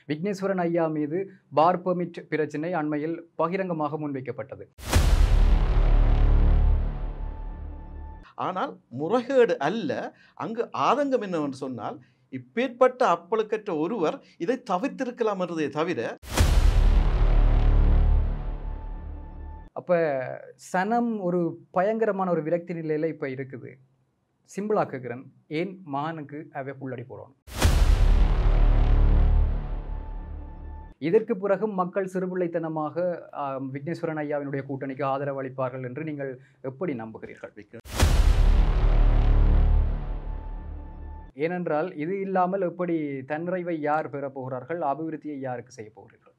விக்னேஸ்வரன் ஐயா மீது பார் பெர்மிட் பிரச்சினை அண்மையில் பகிரங்கமாக முன்வைக்கப்பட்டது ஆனால் முறைகேடு அல்ல அங்கு ஆதங்கம் என்னவென்று சொன்னால் இப்பேற்பட்ட அப்பழுக்கற்ற ஒருவர் இதை தவிர்த்திருக்கலாம் என்றதை தவிர அப்ப சனம் ஒரு பயங்கரமான ஒரு விரக்தி நிலையில இப்ப இருக்குது சிம்பிளாக்குகிறேன் ஏன் மகனுக்கு அவை புள்ளடி போடணும் இதற்கு பிறகு மக்கள் சிறுபிள்ளைத்தனமாக ஆஹ், விக்னேஸ்வரன் ஐயாவினுடைய கூட்டணிக்கு ஆதரவு அளிப்பார்கள் என்று நீங்கள் எப்படி நம்புகிறீர்கள் ஏனென்றால் இது இல்லாமல் எப்படி தன்னிறைவை யார் பெறப் போகிறார்கள் அபிவிருத்தியை யாருக்கு செய்ய போகிறீர்கள்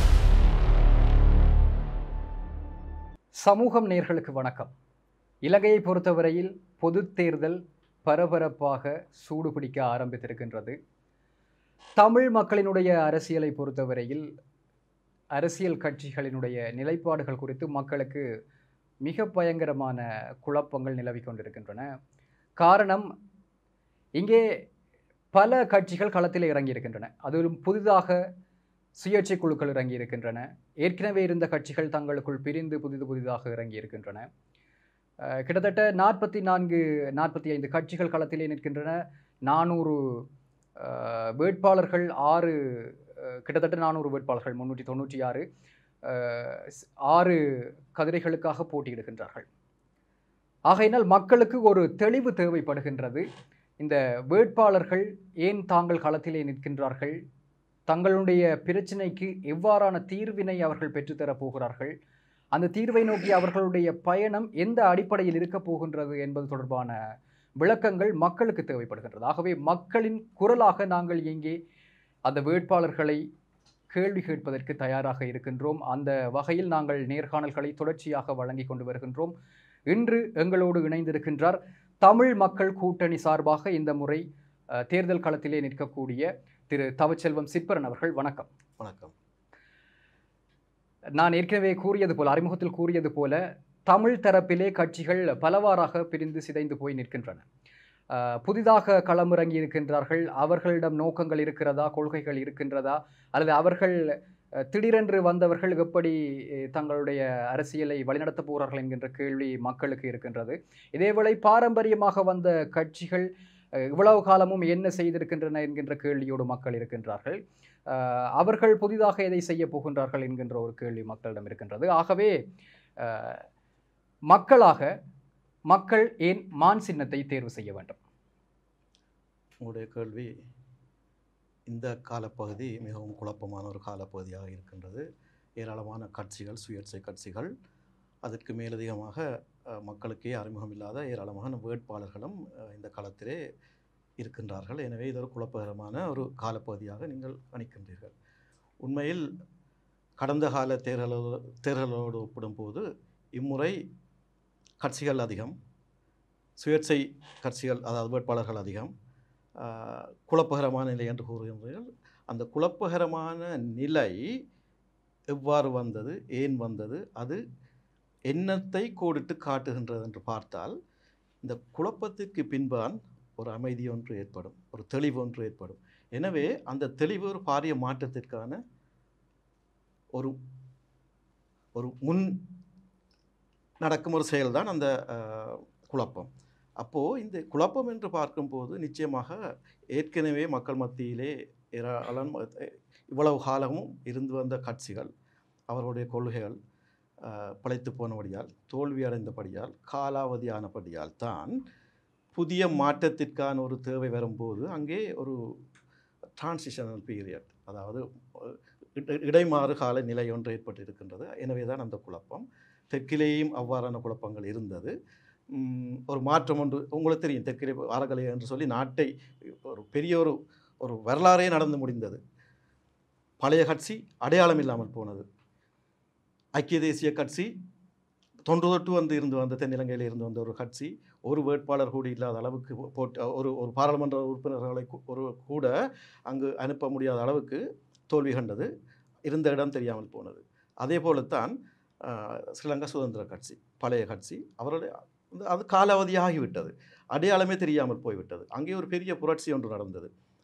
சமூகம் நேர்களுக்கு வணக்கம் இலங்கையை பொறுத்தவரையில் பொது தேர்தல் பரபரப்பாக சூடுபிடிக்க ஆரம்பித்திருக்கின்றது தமிழ் மக்களினுடைய அரசியலை பொறுத்தவரையில் அரசியல் கட்சிகளினுடைய நிலைப்பாடுகள் குறித்து மக்களுக்கு மிக பயங்கரமான குழப்பங்கள் நிலவிக் கொண்டிருக்கின்றன காரணம் இங்கே பல கட்சிகள் களத்தில் இறங்கியிருக்கின்றன அதிலும் புதிதாக சுயேட்சை குழுக்கள் இறங்கி இருக்கின்றன ஏற்கனவே இருந்த கட்சிகள் தங்களுக்குள் பிரிந்து புதிது புதிதாக இறங்கி இருக்கின்றன அஹ் கிட்டத்தட்ட நாற்பத்தி நான்கு நாற்பத்தி ஐந்து கட்சிகள் களத்திலே நிற்கின்றன நானூறு அஹ், வேட்பாளர்கள் ஆறு அஹ், கிட்டத்தட்ட நானூறு வேட்பாளர்கள் முன்னூற்றி தொண்ணூற்றி ஆறு அஹ், ஸ்- ஆறு கதிரைகளுக்காக போட்டியிடுகின்றார்கள் ஆகையினால் மக்களுக்கு ஒரு தெளிவு தேவைப்படுகின்றது இந்த வேட்பாளர்கள் ஏன் தாங்கள் களத்திலே நிற்கின்றார்கள் தங்களுடைய பிரச்சினைக்கு எவ்வாறான தீர்வினை அவர்கள் பெற்றுத்தரப் போகிறார்கள் அந்த தீர்வை நோக்கி அவர்களுடைய பயணம் எந்த அடிப்படையில் இருக்கப் போகின்றது என்பது தொடர்பான விளக்கங்கள் மக்களுக்கு தேவைப்படுகின்றது ஆகவே மக்களின் குரலாக நாங்கள் இங்கே அந்த வேட்பாளர்களை கேள்வி கேட்பதற்கு தயாராக இருக்கின்றோம் அந்த வகையில் நாங்கள் நேர்காணல்களை தொடர்ச்சியாக வழங்கி கொண்டு வருகின்றோம் இன்று எங்களோடு இணைந்திருக்கின்றார் தமிழ் மக்கள் கூட்டணி சார்பாக இந்த முறை அஹ், தேர்தல் களத்திலே நிற்கக்கூடிய திரு தவச்செல்வம் சிற்பரன் அவர்கள் வணக்கம் வணக்கம் நான் ஏற்கனவே கூறியது போல அறிமுகத்தில் கூறியது போல தமிழ் தரப்பிலே கட்சிகள் பலவாறாக பிரிந்து சிதைந்து போய் நிற்கின்றன அஹ், புதிதாக களமிறங்கி இருக்கின்றார்கள் அவர்களிடம் நோக்கங்கள் இருக்கிறதா கொள்கைகள் இருக்கின்றதா அல்லது அவர்கள் அஹ், திடீரென்று வந்தவர்கள் எப்படி அஹ், தங்களுடைய அரசியலை வழிநடத்தப் போகிறார்கள் என்கின்ற கேள்வி மக்களுக்கு இருக்கின்றது இதேவேளை பாரம்பரியமாக வந்த கட்சிகள் அஹ், இவ்வளவு காலமும் என்ன செய்திருக்கின்றன என்கின்ற கேள்வியோடு மக்கள் இருக்கின்றார்கள் அஹ், அவர்கள் புதிதாக எதை செய்ய போகின்றார்கள் என்கின்ற ஒரு கேள்வி மக்களிடம் இருக்கின்றது ஆகவே அஹ், மக்களாக மக்கள் ஏன் மான் சின்னத்தை தேர்வு செய்ய வேண்டும் உங்களுடைய கேள்வி இந்த காலப்பகுதி மிகவும் குழப்பமான ஒரு காலப்பகுதியாக இருக்கின்றது ஏராளமான கட்சிகள் சுயேட்சை கட்சிகள் அதற்கு மேலதிகமாக அஹ், மக்களுக்கே அறிமுகம் இல்லாத ஏராளமான வேட்பாளர்களும் அஹ், இந்த களத்திலே இருக்கின்றார்கள் எனவே இது ஒரு குழப்பகரமான ஒரு காலப்பகுதியாக நீங்கள் கணிக்கின்றீர்கள் உண்மையில் கடந்த கால தேர்தலோடு தேர்தலோடு ஒப்பிடும்போது இம்முறை கட்சிகள் அதிகம் சுயேட்சை கட்சிகள் அதாவது வேட்பாளர்கள் அதிகம் ஆஹ், குழப்பகரமான நிலை என்று கூறுகின்றீர்கள் அந்த குழப்பகரமான நிலை எவ்வாறு வந்தது ஏன் வந்தது அது என்னத்தை கோடிட்டு காட்டுகின்றது என்று பார்த்தால் இந்த குழப்பத்திற்கு பின்பான் ஒரு அமைதி ஒன்று ஏற்படும் ஒரு தெளிவு ஒன்று ஏற்படும் எனவே அந்த தெளிவு ஒரு பாரிய மாற்றத்திற்கான ஒரு ஒரு முன் நடக்கும் ஒரு செயல்தான் அந்த ஆஹ், குழப்பம் அப்போது இந்த குழப்பம் என்று பார்க்கும்போது நிச்சயமாக ஏற்கனவே மக்கள் மத்தியிலே ஏராளம் இவ்வளவு காலமும் இருந்து வந்த கட்சிகள் அவர்களுடைய கொள்கைகள் ஆஹ், பிழைத்து போனபடியால் தோல்வி அடைந்தபடியால் காலாவதியானபடியால் தான் புதிய மாற்றத்திற்கான ஒரு தேவை வரும்போது அங்கே ஒரு டிரான்சிஷனல் பீரியட் அதாவது அஹ், இட- இடைமாறு கால நிலை ஒன்று ஏற்பட்டிருக்கின்றது எனவே தான் அந்த குழப்பம் தெற்கிலேயும் அவ்வாறான குழப்பங்கள் இருந்தது உம், ஒரு மாற்றம் ஒன்று உங்களுக்கு தெரியும் தெற்கிலே ஆரகலை என்று சொல்லி நாட்டை ஒரு பெரிய ஒரு ஒரு வரலாறே நடந்து முடிந்தது பழைய கட்சி அடையாளம் இல்லாமல் போனது ஐக்கிய தேசிய கட்சி தொன்று தொட்டு வந்து இருந்து வந்த தென்னிலங்கையில் இருந்து வந்த ஒரு கட்சி ஒரு வேட்பாளர் கூட இல்லாத அளவுக்கு போட்டு ஒரு ஒரு பாராளுமன்ற உறுப்பினர்களை கு- ஒரு கூட அங்கு அனுப்ப முடியாத அளவுக்கு தோல்வி கண்டது இருந்த இடம் தெரியாமல் போனது அதே போலத்தான் ஆஹ், ஸ்ரீலங்கா சுதந்திர கட்சி பழைய கட்சி அவருடைய அந்த- அது காலாவதியாகிவிட்டது அடையாளமே தெரியாமல் போய்விட்டது அங்கே ஒரு பெரிய புரட்சி ஒன்று நடந்தது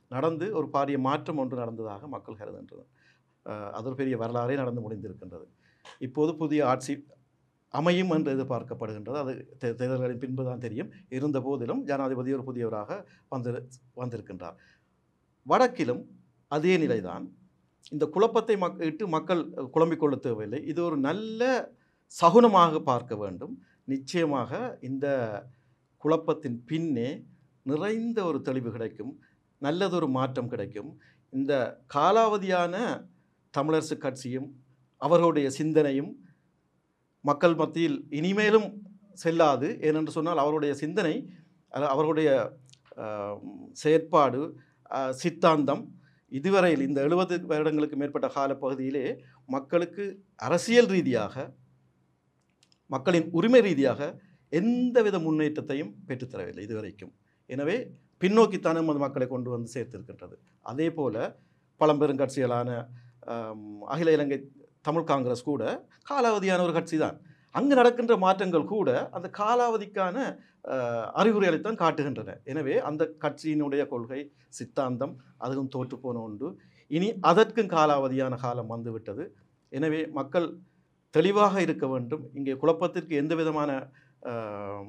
நடந்து ஒரு பாரிய மாற்றம் ஒன்று நடந்ததாக மக்கள் கருதுகின்றனர் அஹ், அது ஒரு பெரிய வரலாறே நடந்து முடிந்திருக்கின்றது இப்போது புதிய ஆட்சி அமையும் என்று எதிர்பார்க்கப்படுகின்றது அது தே- தேர்தல்களின் பின்பு தான் தெரியும் இருந்த போதிலும் ஜனாதிபதி ஒரு புதியவராக வந்து வந்திருக்கின்றார் வடக்கிலும் அதே நிலைதான் இந்த குழப்பத்தை மக் இட்டு மக்கள் அஹ், குழம்பிக் கொள்ள தேவையில்லை இது ஒரு நல்ல சகுனமாக பார்க்க வேண்டும் நிச்சயமாக இந்த குழப்பத்தின் பின்னே நிறைந்த ஒரு தெளிவு கிடைக்கும் நல்லதொரு மாற்றம் கிடைக்கும் இந்த காலாவதியான தமிழரசு கட்சியும் அவர்களுடைய சிந்தனையும் மக்கள் மத்தியில் இனிமேலும் செல்லாது ஏனென்று சொன்னால் அவருடைய சிந்தனை அல்ல அவர்களுடைய ஆஹ், செயற்பாடு ஆஹ், சித்தாந்தம் இதுவரையில் இந்த எழுபது வருடங்களுக்கு மேற்பட்ட காலப்பகுதியிலே மக்களுக்கு அரசியல் ரீதியாக மக்களின் உரிமை ரீதியாக எந்தவித முன்னேற்றத்தையும் பெற்றுத்தரவில்லை இதுவரைக்கும் எனவே பின்னோக்கித்தானே நமது மக்களை கொண்டு வந்து சேர்த்திருக்கின்றது அதே போல பழம்பெரும் கட்சிகளான ஆம், அகில இலங்கை தமிழ் காங்கிரஸ் கூட காலாவதியான ஒரு கட்சி தான் அங்கு நடக்கின்ற மாற்றங்கள் கூட அந்த காலாவதிக்கான அஹ், அறிகுறிகளைத்தான் காட்டுகின்றன எனவே அந்த கட்சியினுடைய கொள்கை சித்தாந்தம் அதுவும் தோற்று போன உண்டு இனி அதற்கும் காலாவதியான காலம் வந்துவிட்டது எனவே மக்கள் தெளிவாக இருக்க வேண்டும் இங்கே குழப்பத்திற்கு எந்த விதமான ஆம்,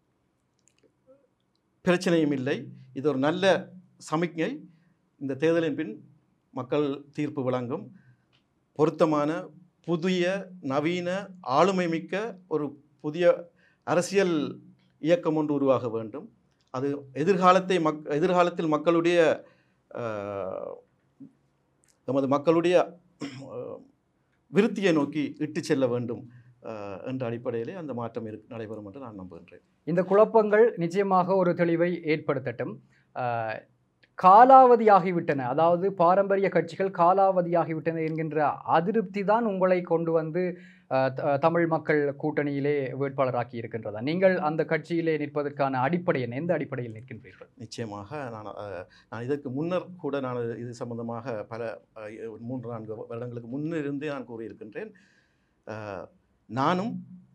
பிரச்சனையும் இல்லை இது ஒரு நல்ல சமிக்ஞை இந்த தேர்தலின் பின் மக்கள் தீர்ப்பு வழங்கும் பொருத்தமான புதிய நவீன ஆளுமை மிக்க ஒரு புதிய அரசியல் இயக்கம் ஒன்று உருவாக வேண்டும் அது எதிர்காலத்தை மக் எதிர்காலத்தில் மக்களுடைய ஆஹ், நமது மக்களுடைய ஆஹ், விருத்தியை நோக்கி இட்டு செல்ல வேண்டும் ஆஹ், என்ற அடிப்படையிலே அந்த மாற்றம் இரு நடைபெறும் என்று நான் நம்புகின்றேன் இந்த குழப்பங்கள் நிச்சயமாக ஒரு தெளிவை ஏற்படுத்தட்டும் ஆஹ், காலாவதியாகிவிட்டன அதாவது பாரம்பரிய கட்சிகள் காலாவதியாகிவிட்டன என்கின்ற அதிருப்தி தான் உங்களை கொண்டு வந்து ஆஹ், த- தமிழ் மக்கள் கூட்டணியிலே வேட்பாளராக்கி இருக்கின்றதா நீங்கள் அந்த கட்சியிலே நிற்பதற்கான அடிப்படை என்ன எந்த அடிப்படையில் நிற்கின்றீர்கள் நிச்சயமாக நான் அஹ், நான் இதற்கு முன்னர் கூட நான் இது சம்பந்தமாக பல அஹ், மூன்று நான்கு வருடங்களுக்கு முன்னிருந்தே நான் கூறியிருக்கின்றேன் அஹ், நானும்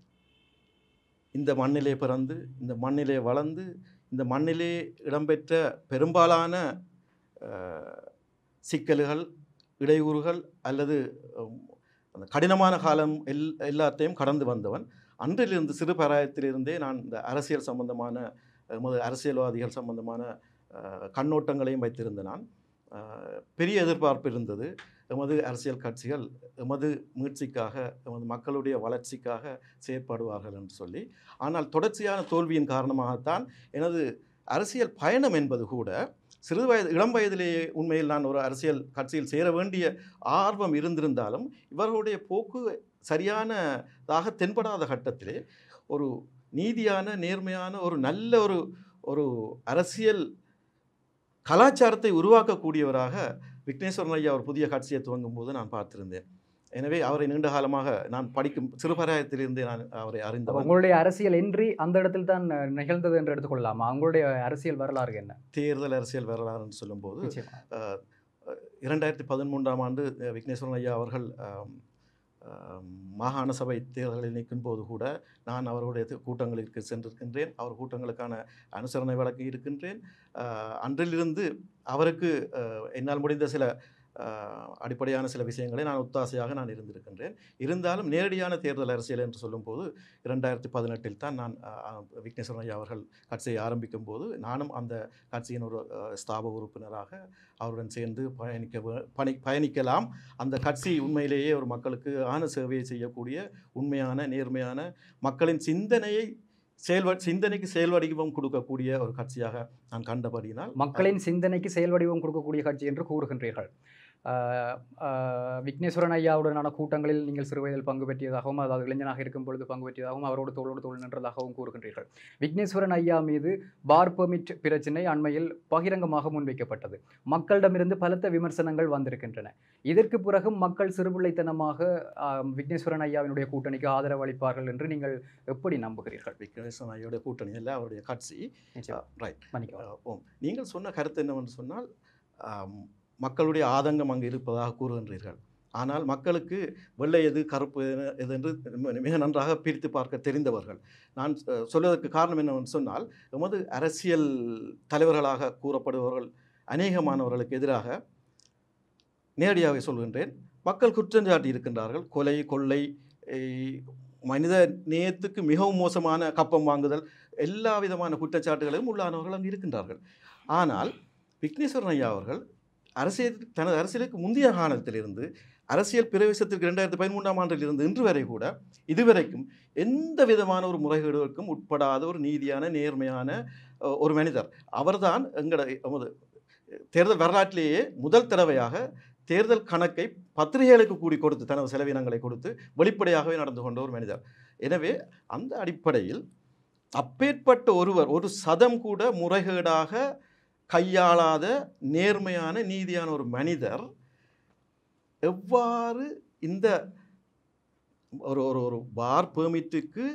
இந்த மண்ணிலே பிறந்து இந்த மண்ணிலே வளர்ந்து இந்த மண்ணிலே இடம்பெற்ற பெரும்பாலான அஹ், சிக்கல்கள் இடையூறுகள் அல்லது உம், அந்த கடினமான காலம் எல் எல்லாத்தையும் கடந்து வந்தவன் அன்றிலிருந்து சிறு பிராயத்திலிருந்தே நான் இந்த அரசியல் சம்பந்தமான எமது அரசியல்வாதிகள் சம்பந்தமான அஹ், கண்ணோட்டங்களையும் வைத்திருந்த நான் அஹ், பெரிய எதிர்பார்ப்பு இருந்தது எமது அரசியல் கட்சிகள் எமது மீட்சிக்காக எமது மக்களுடைய வளர்ச்சிக்காக செயற்படுவார்கள் என்று சொல்லி ஆனால் தொடர்ச்சியான தோல்வியின் காரணமாகத்தான் எனது அரசியல் பயணம் என்பது கூட சிறு வயது இளம் வயதிலேயே உண்மையில் நான் ஒரு அரசியல் கட்சியில் சேர வேண்டிய ஆர்வம் இருந்திருந்தாலும் இவர்களுடைய போக்கு சரியானதாக தென்படாத கட்டத்திலே ஒரு நீதியான நேர்மையான ஒரு நல்ல ஒரு ஒரு அரசியல் கலாச்சாரத்தை உருவாக்கக்கூடியவராக விக்னேஸ்வரன் ஐயா ஒரு புதிய கட்சியை துவங்கும் போது நான் பார்த்திருந்தேன் எனவே அவரை நீண்ட காலமாக நான் படிக்கும் சிறுபராயத்திலிருந்தே நான் அவரை அப்ப அறிந்தவன் உங்களுடைய அரசியல் என்றி அந்த இடத்தில் தான் அஹ், நிகழ்ந்தது என்று எடுத்துக்கொள்ளலாமா உங்களுடைய அரசியல் வரலாறு என்ன தேர்தல் அரசியல் வரலாறு என்று சொல்லும்போது நிச்சயமா அஹ், அஹ், இரண்டாயிரத்தி பதிமூன்றாம் ஆண்டு அஹ், விக்னேஸ்வரன் ஐயா அவர்கள் ஆம், ஆம், மாகாண சபை தேர்தலில் நிற்கும் போது கூட நான் அவருடைய தி- கூட்டங்களுக்கு சென்றிருக்கின்றேன் அவர் கூட்டங்களுக்கான அனுசரணை வழங்கி இருக்கின்றேன் அஹ், அன்றிலிருந்து அவருக்கு அஹ், என்னால் முடிந்த சில அஹ், அடிப்படையான சில விஷயங்களை நான் ஒத்தாசையாக நான் இருந்திருக்கின்றேன் இருந்தாலும் நேரடியான தேர்தல் அரசியல் என்று சொல்லும்போது இரண்டாயிரத்தி பதினெட்டில் தான் நான் அஹ், அஹ், விக்னேஸ்வரன் ஐயா அவர்கள் கட்சியை ஆரம்பிக்கும் போது நானும் அந்த கட்சியின் ஒரு அஹ், ஸ்தாப உறுப்பினராக அவருடன் சேர்ந்து பயணிக்க வே- பணி பயணிக்கலாம் அந்த கட்சி உண்மையிலேயே ஒரு மக்களுக்கு ஆன சேவையை செய்யக்கூடிய உண்மையான நேர்மையான மக்களின் சிந்தனையை செயல்வ சிந்தனைக்கு செயல் வடிவம் கொடுக்கக்கூடிய ஒரு கட்சியாக நான் கண்டபடியினால் மக்களின் சிந்தனைக்கு செயல் வடிவம் கொடுக்கக்கூடிய கட்சி என்று கூறுகின்றீர்கள் ஆஹ் ஆஹ் விக்னேஸ்வரன் ஐயாவுடனான கூட்டங்களில் நீங்கள் சிறுவயதில் பங்கு பெற்றியதாகவும் அதாவது இளைஞனாக இருக்கும் பொழுது பங்கு பெற்றியதாகவும் அவரோடு தோளோடு தோள் நின்றதாகவும் கூறுகின்றீர்கள் விக்னேஸ்வரன் ஐயா மீது பார் பெர்மிட் பிரச்சினை அண்மையில் பகிரங்கமாக முன்வைக்கப்பட்டது மக்களிடமிருந்து பலத்த விமர்சனங்கள் வந்திருக்கின்றன இதற்கு பிறகும் மக்கள் சிறுபிள்ளைத்தனமாக ஆஹ், விக்னேஸ்வரன் ஐயாவினுடைய கூட்டணிக்கு ஆதரவு அளிப்பார்கள் என்று நீங்கள் எப்படி நம்புகிறீர்கள் விக்னேஸ்வரன் ஐயோடைய கூட்டணி இல்லை அவருடைய கட்சி நிச்சயம் ரைட் மன்னிக்கவும் அஹ் ஓம் நீங்கள் சொன்ன கருத்து என்னவென்று சொன்னால் ஆம், மக்களுடைய ஆதங்கம் அங்கு இருப்பதாக கூறுகின்றீர்கள் ஆனால் மக்களுக்கு வெள்ளை எது கருப்பு எது- எது என்று மி- மிக நன்றாக பிரித்து பார்க்க தெரிந்தவர்கள் நான் அஹ், சொல்வதற்கு காரணம் என்னவென்று சொன்னால் எமது அரசியல் தலைவர்களாக கூறப்படுபவர்கள் அநேகமானவர்களுக்கு எதிராக நேரடியாக சொல்கின்றேன் மக்கள் குற்றஞ்சாட்டி இருக்கின்றார்கள் கொலை கொள்ளை ஏய், மனித நேயத்துக்கு மிகவும் மோசமான கப்பம் வாங்குதல் எல்லா விதமான குற்றச்சாட்டுகளையும் உள்ளானவர்கள் அங்கு இருக்கின்றார்கள் ஆனால் விக்னேஸ்வரன் ஐயா அவர்கள் அரசியல் தனது அரசியலுக்கு முந்தைய காலத்திலிருந்து அரசியல் பிரவேசத்திற்கு ரெண்டாயிரத்தி பதிமூன்றாம் ஆண்டில் இருந்து இன்று வரை கூட இதுவரைக்கும் எந்த விதமான ஒரு முறைகேடுகளுக்கும் உட்படாத ஒரு நீதியான நேர்மையான அஹ், ஒரு மனிதர் அவர்தான் எங்களோட எமது தேர்தல் வரலாற்றிலேயே முதல் தடவையாக தேர்தல் கணக்கை பத்திரிகைகளுக்கு கூடி கொடுத்து தனது செலவினங்களை கொடுத்து வெளிப்படையாகவே நடந்து கொண்ட ஒரு மனிதர் எனவே அந்த அடிப்படையில் அப்பேற்பட்ட ஒருவர் ஒரு சதம் கூட முறைகேடாக கையாளாத நேர்மையான நீதியான ஒரு மனிதர் எவ்வாறு இந்த ஒரு ஒரு ஒரு பார் பெர்மிட்டுக்கு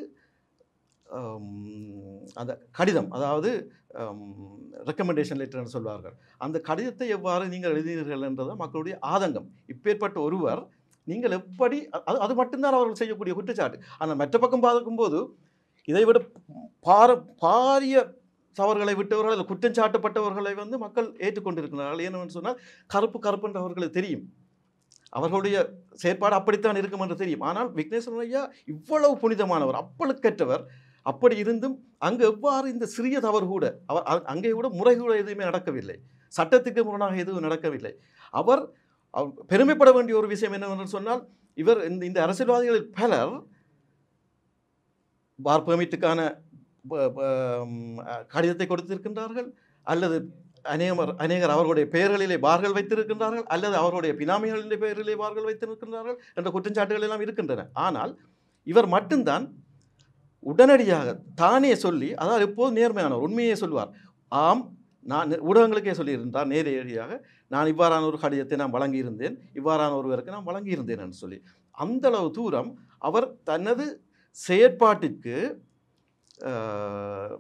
அந்த கடிதம் அதாவது ரெக்கமெண்டேஷன் லெட்டர்னு சொல்வார்கள் அந்த கடிதத்தை எவ்வாறு நீங்கள் எழுதினீர்கள் என்றது மக்களுடைய ஆதங்கம் இப்பேற்பட்ட ஒருவர் நீங்கள் எப்படி அது அது மட்டும்தான் அவர்கள் செய்யக்கூடிய குற்றச்சாட்டு ஆனால் மற்ற பக்கம் பார்க்கும்போது இதை விட பார பாரிய தவறுகளை விட்டவர்கள் அல்லது குற்றம் சாட்டப்பட்டவர்களை வந்து மக்கள் ஏற்றுக்கொண்டிருக்கிறார்கள் ஏன்னு சொன்னால் கருப்பு கருப்புன்றவர்களுக்கு தெரியும் அவர்களுடைய செயற்பாடு அப்படித்தான் இருக்கும் என்று தெரியும் ஆனால் விக்னேஸ்வரன் ஐயா இவ்வளவு புனிதமானவர் அப்பழுக்கற்றவர் அப்படி இருந்தும் அங்கு எவ்வாறு இந்த சிறிய தவறு கூட அவர் அ- அங்கே கூட முறை கூட எதுவுமே நடக்கவில்லை சட்டத்துக்கு முரணாக எதுவும் நடக்கவில்லை அவர் அவர் பெருமைப்பட வேண்டிய ஒரு விஷயம் என்னவென்று சொன்னால் இவர் இந்த இந்த அரசியல்வாதிகளில் பலர் பார் பெர்மிட்டுக்கான ப- ப- ம், அ, கடிதத்தை கொடுத்திருக்கின்றார்கள் அல்லது அநேகர் அநேகர் அவர்களுடைய பெயர்களிலே பார்கள் வைத்திருக்கின்றார்கள் அல்லது அவர்களுடைய பினாமிகளின் பெயரிலே பார்கள் வைத்திருக்கின்றார்கள் என்ற குற்றச்சாட்டுகள் எல்லாம் இருக்கின்றன ஆனால் இவர் மட்டும்தான் உடனடியாக தானே சொல்லி அதாவது எப்போது நேர்மையானவர் உண்மையை சொல்வார் ஆம் நான் நெ- ஊடகங்களுக்கே சொல்லியிருந்தார் நேரடியாக நான் இவ்வாறான ஒரு கடிதத்தை நான் வழங்கியிருந்தேன் இவ்வாறான ஒருவருக்கு நான் வழங்கியிருந்தேன் என்று சொல்லி அந்த அளவு தூரம் அவர் தனது செயற்பாட்டிற்கு ஆஹ்,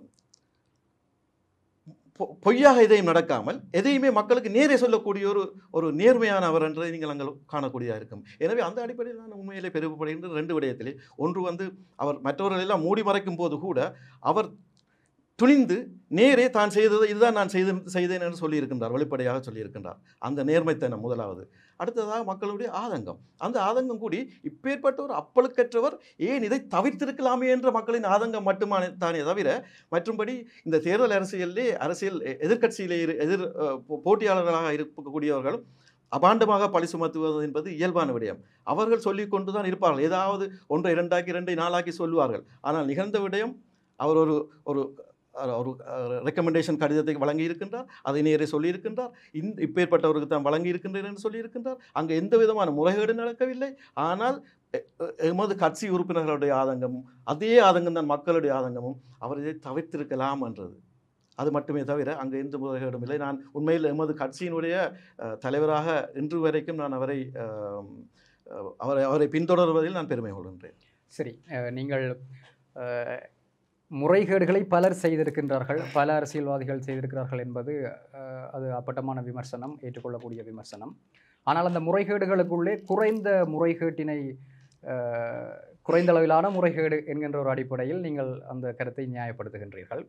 பொ- பொய்யாக எதையும் நடக்காமல் எதையுமே மக்களுக்கு நேரே சொல்லக்கூடிய ஒரு ஒரு நேர்மையான அவர் என்றதை நீங்கள் அங்கே காணக்கூடியதாக இருக்கும் எனவே அந்த அடிப்படையில் நான் உண்மையிலே பெருமைப்படுகின்ற ரெண்டு விடயத்திலே ஒன்று வந்து அவர் மற்றவர்கள் எல்லாம் மூடி மறைக்கும் போது கூட அவர் துணிந்து நேரே தான் செய்தது இதுதான் நான் செய்து செய்தேன் என்று சொல்லியிருக்கின்றார் வெளிப்படையாக சொல்லியிருக்கின்றார் அந்த நேர்மைத்தனம் முதலாவது அடுத்ததாக மக்களுடைய ஆதங்கம் அந்த ஆதங்கம் கூடி இப்பேற்பட்ட ஒரு அப்பழுக்கற்றவர் ஏன் இதை தவிர்த்திருக்கலாமே என்ற மக்களின் ஆதங்கம் மட்டுமானே தானே தவிர மற்றும்படி இந்த தேர்தல் அரசியலிலே அரசியல் எ- எதிர்க்கட்சியிலே இரு எதிர் அஹ், போ- போட்டியாளர்களாக இருக்கக்கூடியவர்களும் அபாண்டமாக பழி சுமத்துவது என்பது இயல்பான விடயம் அவர்கள் சொல்லிக் கொண்டு தான் இருப்பார்கள் ஏதாவது ஒன்றை இரண்டாக்கி இரண்டை நாளாக்கி சொல்லுவார்கள் ஆனால் நிகழ்ந்த விடயம் அவர் ஒரு ஒரு அஹ், ஒரு ரெக்கமெண்டேஷன் கடிதத்தை வழங்கி இருக்கின்றார் அதை நேரே சொல்லியிருக்கின்றார் இந்த இப்பேற்பட்டவருக்கு தான் வழங்கி இருக்கின்றேன் என்று சொல்லியிருக்கின்றார் அங்கே எந்த விதமான முறைகேடு நடக்கவில்லை ஆனால் எ- எ- எமது கட்சி உறுப்பினர்களுடைய ஆதங்கமும் அதே ஆதங்கம் தான் மக்களுடைய ஆதங்கமும் அவர் இதை தவிர்த்திருக்கலாம் என்றது அது மட்டுமே தவிர அங்கே எந்த முறைகேடும் இல்லை நான் உண்மையில் எமது கட்சியினுடைய அஹ், தலைவராக இன்று வரைக்கும் நான் அவரை அஹ், அஹ், அவரை அவரை பின்தொடர்வதில் நான் பெருமை கொள்கின்றேன் சரி அஹ், நீங்கள் அஹ், முறைகேடுகளை பலர் செய்திருக்கின்றார்கள் பல அரசியல்வாதிகள் செய்திருக்கிறார்கள் என்பது அஹ், அது அப்பட்டமான விமர்சனம் ஏற்றுக்கொள்ளக்கூடிய விமர்சனம் ஆனால் அந்த முறைகேடுகளுக்குள்ளே குறைந்த முறைகேட்டினை அஹ், குறைந்த அளவிலான முறைகேடு என்கின்ற ஒரு அடிப்படையில் நீங்கள் அந்த கருத்தை நியாயப்படுத்துகின்றீர்கள்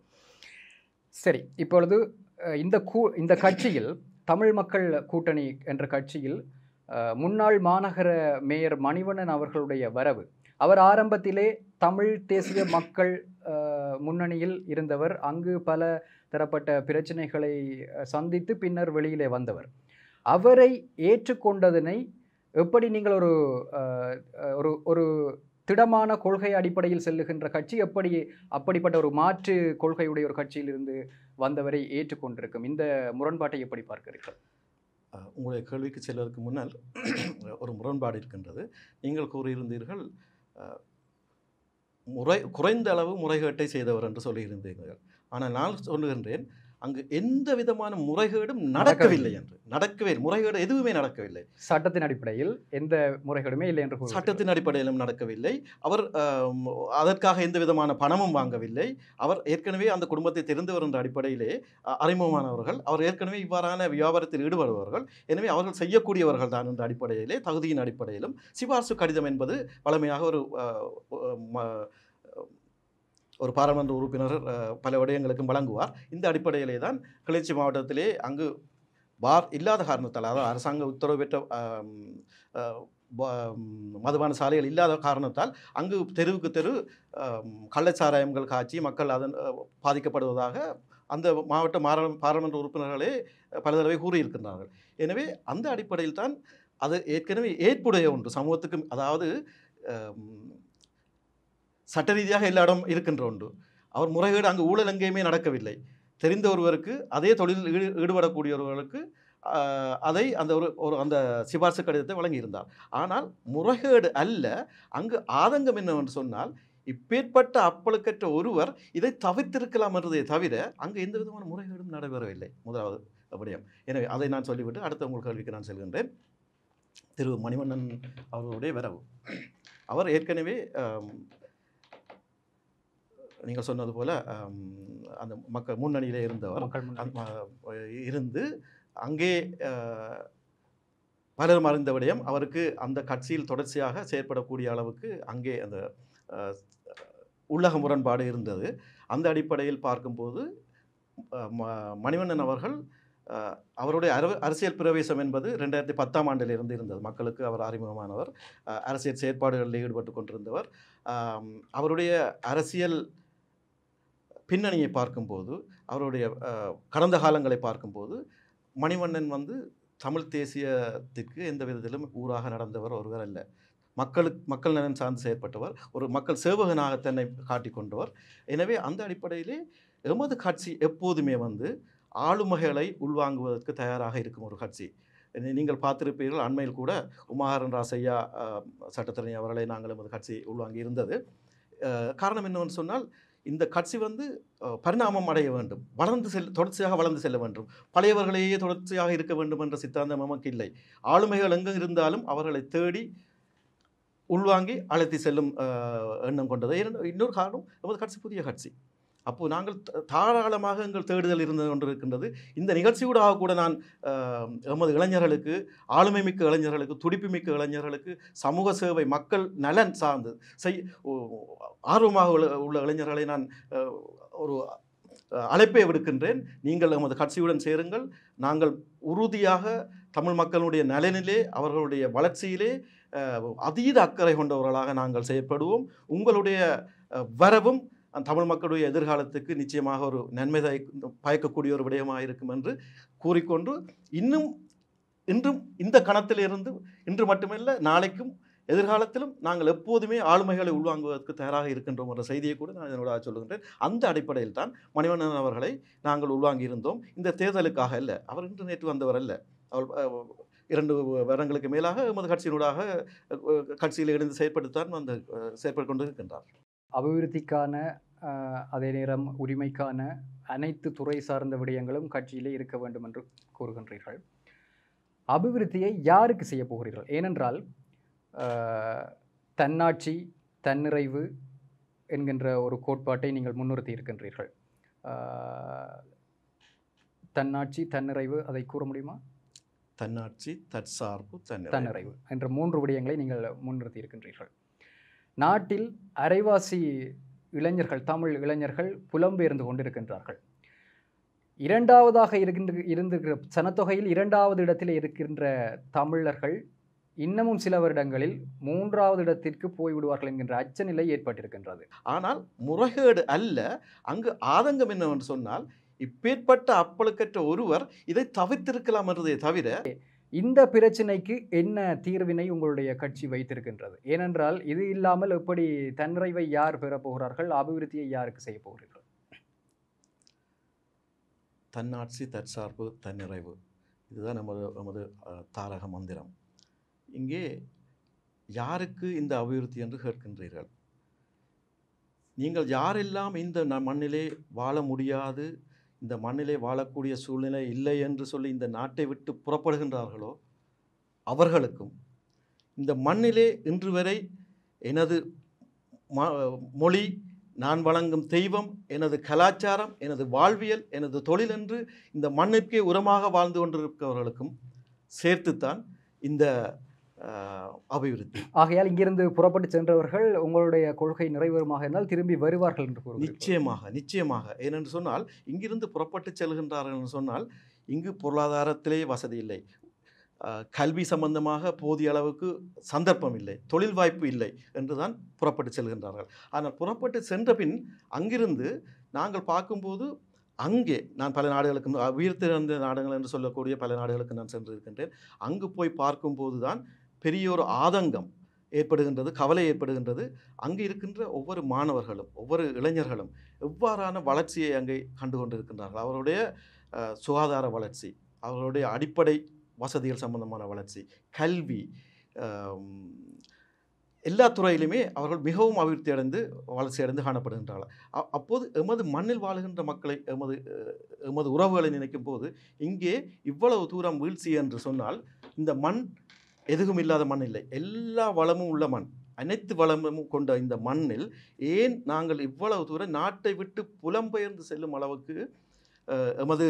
சரி இப்பொழுது அஹ், இந்த கூ இந்த கட்சியில் தமிழ் மக்கள் கூட்டணி என்ற கட்சியில் அஹ், முன்னாள் மாநகர மேயர் மணிவண்ணன் அவர்களுடைய வரவு அவர் ஆரம்பத்திலே தமிழ் தேசிய மக்கள் அஹ், முன்னணியில் இருந்தவர் அங்கு பல தரப்பட்ட பிரச்சனைகளை அஹ், சந்தித்து பின்னர் வெளியிலே வந்தவர் அவரை ஏற்றுக்கொண்டதனை எப்படி நீங்கள் ஒரு அஹ், அஹ், ஒரு ஒரு திடமான கொள்கை அடிப்படையில் செல்லுகின்ற கட்சி எப்படி அப்படிப்பட்ட ஒரு மாற்று கொள்கையுடைய ஒரு கட்சியிலிருந்து வந்தவரை ஏற்றுக்கொண்டிருக்கும் இந்த முரண்பாட்டை எப்படி பார்க்கிறீர்கள் அஹ், உங்களுடைய கேள்விக்கு செல்வதற்கு முன்னால் ஒரு முரண்பாடு இருக்கின்றது நீங்கள் கூறியிருந்தீர்கள் அஹ், முறை குறைந்த அளவு முறைகேட்டை செய்தவர் என்று சொல்லியிருந்தீர்கள் ஆனால் நான் சொல்லுகின்றேன் அங்கு எந்த விதமான முறைகேடும் நடக்கவில்லை என்று நடக்கவே இல்லை. முறைகேடு எதுவுமே நடக்கவில்லை சட்டத்தின் அடிப்படையில் எந்த முறைகேடுமே இல்லை என்று கூறுகிறீர்கள். சட்டத்தின் அடிப்படையிலும் நடக்கவில்லை அவர் ஆம், அதற்காக எந்த விதமான பணமும் வாங்கவில்லை அவர் ஏற்கனவே அந்த குடும்பத்தை தெரிந்தவர் என்ற அடிப்படையிலே அ, அறிமுகமானவர்கள் அவர் ஏற்கனவே இவ்வாறான வியாபாரத்தில் ஈடுபடுபவர்கள் எனவே அவர்கள் செய்யக்கூடியவர்கள் தான் என்ற அடிப்படையிலே தகுதியின் அடிப்படையிலும் சிபார்சு கடிதம் என்பது பழமையாக ஒரு அ, ம- ஒரு பாராளுமன்ற உறுப்பினர் அ, பல விடயங்களுக்கும் வழங்குவார் இந்த அடிப்படையிலே தான் கிளர்ச்சி மாவட்டத்திலே அங்கு பார் இல்லாத காரணத்தால் அதாவது அரசாங்க உத்தரவு பெற்ற ஆம், அஹ், ப- ம், மதுபான சாலைகள் இல்லாத காரணத்தால் அங்கு தெருவுக்கு தெரு ஆம், கள்ளச்சாராயங்கள் காய்ச்சி மக்கள் அதன் அஹ், பாதிக்கப்படுவதாக அந்த மாவட்ட மார பாராளுமன்ற உறுப்பினர்களே பல தடவை கூறியிருக்கின்றார்கள் எனவே அந்த அடிப்படையில் தான் அது ஏற்கனவே ஏற்புடைய ஒன்று சமூகத்துக்கு அதாவது ஆம், சட்ட ரீதியாக எல்லா இடம் இருக்கின்ற ஒன்று அவர் முறைகேடு அங்கு ஊழல் எங்கேயுமே நடக்கவில்லை தெரிந்த ஒருவருக்கு அதே தொழிலில் ஈடு ஈடுபடக்கூடியவர்களுக்கு ஆஹ், அதை அந்த ஒரு ஒரு அந்த சிபார்சு கடிதத்தை வழங்கியிருந்தார் ஆனால் முறைகேடு அல்ல அங்கு ஆதங்கம் என்னவென்று சொன்னால் இப்பேற்பட்ட அப்பழுக்கற்ற ஒருவர் இதை தவிர்த்திருக்கலாம் என்றதை தவிர அங்கு எந்த விதமான முறைகேடும் நடைபெறவில்லை முதலாவது விடயம் எனவே அதை நான் சொல்லிவிட்டு அடுத்த உங்கள் கேள்விக்கு நான் செல்கின்றேன் திரு மணிவண்ணன் அவர்களுடைய வரவு அவர் ஏற்கனவே ஆம், நீங்கள் சொன்னது போல ஆம், அந்த மக்கள் முன்னணியிலே இருந்தவர் மக்கள் முன்னணி. அந்த, அஹ், இருந்து அங்கே அஹ், பலரும் அறிந்த விடயம் அவருக்கு அந்த கட்சியில் தொடர்ச்சியாக செயற்படக்கூடிய அளவுக்கு அங்கே அந்த அஹ், உள்ளக முரண்பாடு இருந்தது அந்த அடிப்படையில் பார்க்கும்போது அஹ், ம- மணிவண்ணன் அவர்கள் அஹ், அவருடைய அர அரசியல் பிரவேசம் என்பது ரெண்டாயிரத்தி பத்தாம் ஆண்டிலிருந்து இருந்தது மக்களுக்கு அவர் அறிமுகமானவர் அஹ், அரசியல் செயற்பாடுகளில் ஈடுபட்டு கொண்டிருந்தவர் ஆம், அவருடைய அரசியல் பின்னணியை பார்க்கும்போது அவருடைய அஹ், கடந்த காலங்களை பார்க்கும்போது மணிவண்ணன் வந்து தமிழ் தேசியத்திற்கு எந்த விதத்திலும் ஊராக நடந்தவர் ஒருவர் அல்ல மக்களுக்கு மக்கள் நலன் சார்ந்து செயற்பட்டவர் ஒரு மக்கள் சேவகனாக தன்னை காட்டிக் கொண்டவர் எனவே அந்த அடிப்படையிலே எமது கட்சி எப்போதுமே வந்து ஆளுமைகளை உள்வாங்குவதற்கு தயாராக இருக்கும் ஒரு கட்சி நீ- நீங்கள் பார்த்திருப்பீர்கள் அண்மையில் கூட உமாகரன் ராசையா அஹ், சட்டத்தரணி அவர்களை நாங்கள் எமது கட்சி உள்வாங்கி இருந்தது அஹ், காரணம் என்னவென்று சொன்னால் இந்த கட்சி வந்து அஹ், பரிணாமம் அடைய வேண்டும் வளர்ந்து செல் தொடர்ச்சியாக வளர்ந்து செல்ல வேண்டும் பழையவர்களையே தொடர்ச்சியாக இருக்க வேண்டும் என்ற சித்தாந்தம் நமக்கு இல்லை ஆளுமைகள் எங்கு இருந்தாலும் அவர்களை தேடி உள்வாங்கி அழைத்து செல்லும் அஹ், எண்ணம் கொண்டது இரண்டு- இன்னொரு காரணம் நமது கட்சி புதிய கட்சி அப்போது நாங்கள் த- தாராளமாக எங்கள் தேடுதல் இருந்து கொண்டிருக்கின்றது இந்த நிகழ்ச்சியூடாக கூட நான் அஹ், எமது இளைஞர்களுக்கு ஆளுமை மிக்க இளைஞர்களுக்கு துடிப்பு மிக்க இளைஞர்களுக்கு சமூக சேவை மக்கள் நலன் சார்ந்து செய் ஓ- ஆர்வமாக உள்ள உள்ள இளைஞர்களை நான் அஹ், ஒரு அஹ், அழைப்பை விடுக்கின்றேன் நீங்கள் எமது கட்சியுடன் சேருங்கள் நாங்கள் உறுதியாக தமிழ் மக்களுடைய நலனிலே அவர்களுடைய வளர்ச்சியிலே அஹ், அதீத அக்கறை கொண்டவர்களாக நாங்கள் செயற்படுவோம் உங்களுடைய அஹ், வரவும் அந்த தமிழ் மக்களுடைய எதிர்காலத்துக்கு நிச்சயமாக ஒரு நன்மை தய- பயக்கக்கூடிய ஒரு விடயமாக இருக்கும் என்று கூறிக்கொண்டு இன்னும் இன்றும் இந்த கணத்திலிருந்து இன்று மட்டுமல்ல நாளைக்கும் எதிர்காலத்திலும் நாங்கள் எப்போதுமே ஆளுமைகளை உள்வாங்குவதற்கு தயாராக இருக்கின்றோம் என்ற செய்தியை கூட நான் இதனோட சொல்லுகின்றேன் அந்த அடிப்படையில் தான் மணிவண்ணன் அவர்களை நாங்கள் உள்வாங்கி இருந்தோம் இந்த தேர்தலுக்காக அல்ல அவர் இன்று நேற்று வந்தவர் அல்ல அவர் அஹ், இரண்டு வருடங்களுக்கு மேலாக எமது கட்சியினூடாக அஹ், கட்சியில் இணைந்து செயற்பட்டுத்தான் வந்து அஹ், செயற்பட்டு கொண்டு இருக்கின்றார் அபிவிருத்திக்கான ஆஹ், அதே நேரம் உரிமைக்கான அனைத்து துறை சார்ந்த விடயங்களும் கட்சியிலே இருக்க வேண்டும் என்று கூறுகின்றீர்கள் அபிவிருத்தியை யாருக்கு செய்ய போகிறீர்கள் ஏனென்றால் ஆஹ், தன்னாட்சி தன்னிறைவு என்கின்ற ஒரு கோட்பாட்டை நீங்கள் முன்னிறுத்தி இருக்கின்றீர்கள் ஆஹ், தன்னாட்சி தன்னிறைவு அதை கூற முடியுமா தன்னாட்சி தற்சார்பு தன்னிறைவு தன்னிறைவு என்ற மூன்று விடயங்களை நீங்கள் முன்னிறுத்தி இருக்கின்றீர்கள் நாட்டில் அரைவாசி இளைஞர்கள் தமிழ் இளைஞர்கள் புலம்பெயர்ந்து கொண்டிருக்கின்றார்கள் இரண்டாவதாக இருக்கின்ற இருந்திருக்கிற சனத்தொகையில் இரண்டாவது இடத்தில் இருக்கின்ற தமிழர்கள் இன்னமும் சில வருடங்களில் மூன்றாவது இடத்திற்கு போய்விடுவார்கள் என்கின்ற அச்சநிலை ஏற்பட்டிருக்கின்றது ஆனால் முறைகேடு அல்ல அங்கு ஆதங்கம் என்னவென்று சொன்னால் இப்பேற்பட்ட அப்பழுக்கற்ற ஒருவர் இதை தவிர்த்திருக்கலாம் என்றதை தவிர இந்த பிரச்சினைக்கு என்ன தீர்வினை உங்களுடைய கட்சி வைத்திருக்கின்றது ஏனென்றால் இது இல்லாமல் எப்படி தன்னிறைவை யார் பெறப் போகிறார்கள் அபிவிருத்தியை யாருக்கு செய்ய போகிறீர்கள் தன்னாட்சி தற்சார்பு தன்னிறைவு இதுதான் நமது நமது அஹ், தாரக மந்திரம் இங்கே யாருக்கு இந்த அபிவிருத்தி என்று கேட்கின்றீர்கள் நீங்கள் யாரெல்லாம் இந்த ந- மண்ணிலே வாழ முடியாது இந்த மண்ணிலே வாழக்கூடிய சூழ்நிலை இல்லை என்று சொல்லி இந்த நாட்டை விட்டு புறப்படுகின்றார்களோ அவர்களுக்கும் இந்த மண்ணிலே இன்று வரை எனது ம- மொழி நான் வழங்கும் தெய்வம் எனது கலாச்சாரம் எனது வாழ்வியல் எனது தொழில் என்று இந்த மண்ணிற்கே உரமாக வாழ்ந்து கொண்டிருப்பவர்களுக்கும் சேர்த்துத்தான் இந்த ஆஹ், அபிவிருத்தி ஆகையால் இங்கிருந்து புறப்பட்டு சென்றவர்கள் உங்களுடைய கொள்கை நிறைவேறுமாக இருந்தால் திரும்பி வருவார்கள் என்று கூறுகிறீர்கள் நிச்சயமாக நிச்சயமாக ஏனென்று சொன்னால் இங்கிருந்து புறப்பட்டு செல்கின்றார்கள் என்று சொன்னால் இங்கு பொருளாதாரத்திலே வசதி இல்லை அஹ், கல்வி சம்பந்தமாக போதிய அளவுக்கு சந்தர்ப்பம் இல்லை தொழில் வாய்ப்பு இல்லை என்று தான் புறப்பட்டு செல்கின்றார்கள் ஆனால் புறப்பட்டு சென்ற பின் அங்கிருந்து நாங்கள் பார்க்கும்போது அங்கே நான் பல நாடுகளுக்கு அஹ், உயிர் திறந்த நாடுகள் என்று சொல்லக்கூடிய பல நாடுகளுக்கு நான் சென்றிருக்கின்றேன் அங்கு போய் பார்க்கும்போது தான் பெரிய ஒரு ஆதங்கம் ஏற்படுகின்றது கவலை ஏற்படுகின்றது அங்கு இருக்கின்ற ஒவ்வொரு மாணவர்களும் ஒவ்வொரு இளைஞர்களும் எவ்வாறான வளர்ச்சியை அங்கே கண்டு கொண்டிருக்கின்றார்கள் அவருடைய அஹ், சுகாதார வளர்ச்சி அவர்களுடைய அடிப்படை வசதிகள் சம்பந்தமான வளர்ச்சி கல்வி ஆம், எல்லா துறையிலுமே அவர்கள் மிகவும் அபிவிருத்தி அடைந்து வளர்ச்சி அடைந்து காணப்படுகின்றார்கள் அ- அப்போது எமது மண்ணில் வாழுகின்ற மக்களை எமது அஹ், எமது உறவுகளை நினைக்கும் போது இங்கே இவ்வளவு தூரம் வீழ்ச்சி என்று சொன்னால் இந்த மண் எதுவும் இல்லாத மண் இல்லை எல்லா வளமும் உள்ள மண் அனைத்து வளமும் கொண்ட இந்த மண்ணில் ஏன் நாங்கள் இவ்வளவு தூரம் நாட்டை விட்டு புலம்பெயர்ந்து செல்லும் அளவுக்கு அஹ், எமது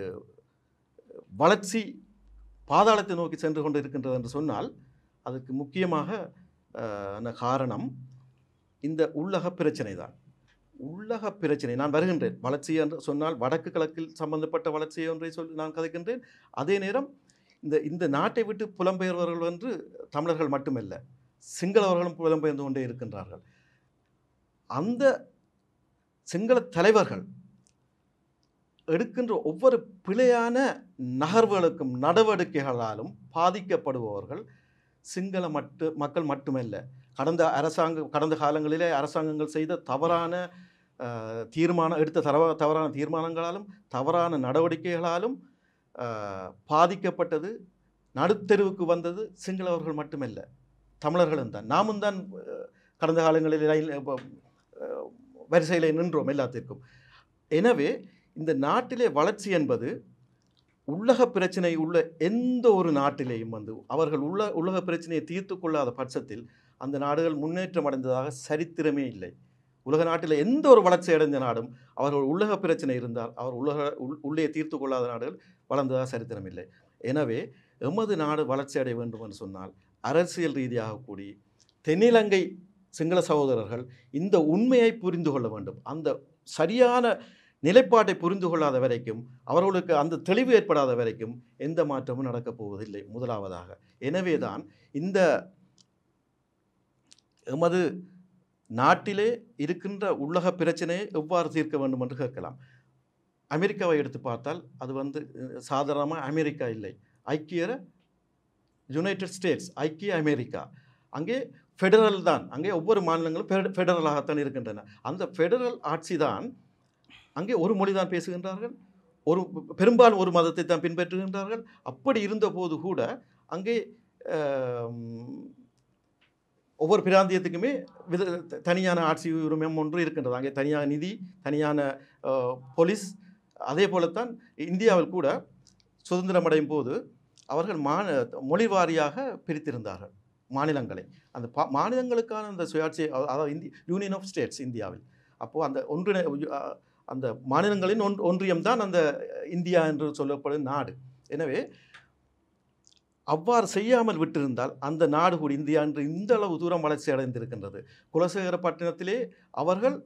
வளர்ச்சி பாதாளத்தை நோக்கி சென்று கொண்டு இருக்கின்றது என்று சொன்னால் அதுக்கு முக்கியமாக அஹ், ஆன காரணம் இந்த உள்ளக பிரச்சனை தான் உள்ளக பிரச்சனை நான் வருகின்றேன் வளர்ச்சி என்று சொன்னால் வடக்கு கிழக்கில் சம்பந்தப்பட்ட வளர்ச்சி ஒன்றை சொல்லி நான் கதைக்கின்றேன் அதே நேரம் இந்த இந்த நாட்டை விட்டு புலம்பெயர்வர்கள் என்று தமிழர்கள் மட்டுமல்ல சிங்களவர்களும் புலம்பெயர்ந்து கொண்டே இருக்கின்றார்கள் அந்த சிங்கள தலைவர்கள் எடுக்கின்ற ஒவ்வொரு பிழையான நகர்வுகளுக்கும் நடவடிக்கைகளாலும் பாதிக்கப்படுபவர்கள் சிங்கள மட்டு மக்கள் மட்டுமல்ல கடந்த அரசாங்க கடந்த காலங்களிலே அரசாங்கங்கள் செய்த தவறான அஹ், தீர்மானம் எடுத்த தரவ தவறான தீர்மானங்களாலும் தவறான நடவடிக்கைகளாலும் அஹ், பாதிக்கப்பட்டது நடுத்தெருவுக்கு வந்தது சிங்களவர்கள் மட்டுமல்ல தமிழர்களும் தான் நாமும் தான் அஹ், கடந்த காலங்களில் ரயில் அஹ், வரிசையில் நின்றோம் எல்லாத்திற்கும் எனவே இந்த நாட்டிலே வளர்ச்சி என்பது உள்ளக பிரச்சனை உள்ள எந்த ஒரு நாட்டிலேயும் வந்து அவர்கள் உள்ள உலக பிரச்சனையை தீர்த்து கொள்ளாத பட்சத்தில் அந்த நாடுகள் முன்னேற்றம் அடைந்ததாக சரித்திரமே இல்லை உலக நாட்டில் எந்த ஒரு வளர்ச்சி அடைந்த நாடும் அவர்கள் உலக பிரச்சனை இருந்தால் அவர் உலக உள்- உள்ளே தீர்த்து கொள்ளாத நாடுகள் வளர்ந்ததாக சரித்திரம் இல்லை எனவே எமது நாடு வளர்ச்சி அடைய வேண்டும் என்று சொன்னால் அரசியல் ரீதியாக கூடி தென்னிலங்கை சிங்கள சகோதரர்கள் இந்த உண்மையை புரிந்து கொள்ள வேண்டும் அந்த சரியான நிலைப்பாட்டை புரிந்து கொள்ளாத வரைக்கும் அவர்களுக்கு அந்த தெளிவு ஏற்படாத வரைக்கும் எந்த மாற்றமும் நடக்கப் போவதில்லை முதலாவதாக எனவேதான் இந்த எமது நாட்டிலே இருக்கின்ற உள்ளக பிரச்சனையை எவ்வாறு தீர்க்க வேண்டும் என்று கேட்கலாம் அமெரிக்காவை எடுத்து பார்த்தால் அது வந்து சாதாரணமாக அமெரிக்கா இல்லை ஐக்கிய யுனைடெட் ஸ்டேட்ஸ் ஐக்கிய அமெரிக்கா அங்கே ஃபெடரல் தான் அங்கே ஒவ்வொரு மாநிலங்களும் ஃபெட- ஃபெடரலாகத்தான் இருக்கின்றன அந்த ஃபெடரல் ஆட்சி தான் அங்கே ஒரு மொழி தான் பேசுகின்றார்கள் ஒரு பெரும்பாலும் ஒரு மதத்தை தான் பின்பற்றுகின்றார்கள் அப்படி இருந்தபோது கூட அங்கே ஆம், ஒவ்வொரு பிராந்தியத்துக்குமே வித த- தனியான ஆட்சி உரிமம் ஒன்று இருக்கின்றது அங்கே தனியான நிதி தனியான அஹ், போலீஸ் அதே போலத்தான் இந்தியாவில் கூட சுதந்திரம் அடையும் போது அவர்கள் மா மொழி வாரியாக பிரித்திருந்தார்கள் மாநிலங்களை அந்த பா மாநிலங்களுக்கான அந்த சுயாட்சி அ- அதாவது இந்தி யூனியன் ஆஃப் ஸ்டேட்ஸ் இந்தியாவில் அப்போது அந்த ஒன்றிணை அஹ், அந்த மாநிலங்களின் ஒன் ஒன்றியம் தான் அந்த இந்தியா என்று சொல்லப்படும் நாடு எனவே அவ்வாறு செய்யாமல் விட்டிருந்தால் அந்த நாடு கூட இந்தியா என்று இந்த அளவு தூரம் வளர்ச்சி அடைந்திருக்கின்றது குலசேகரப்பட்டினத்திலே அவர்கள்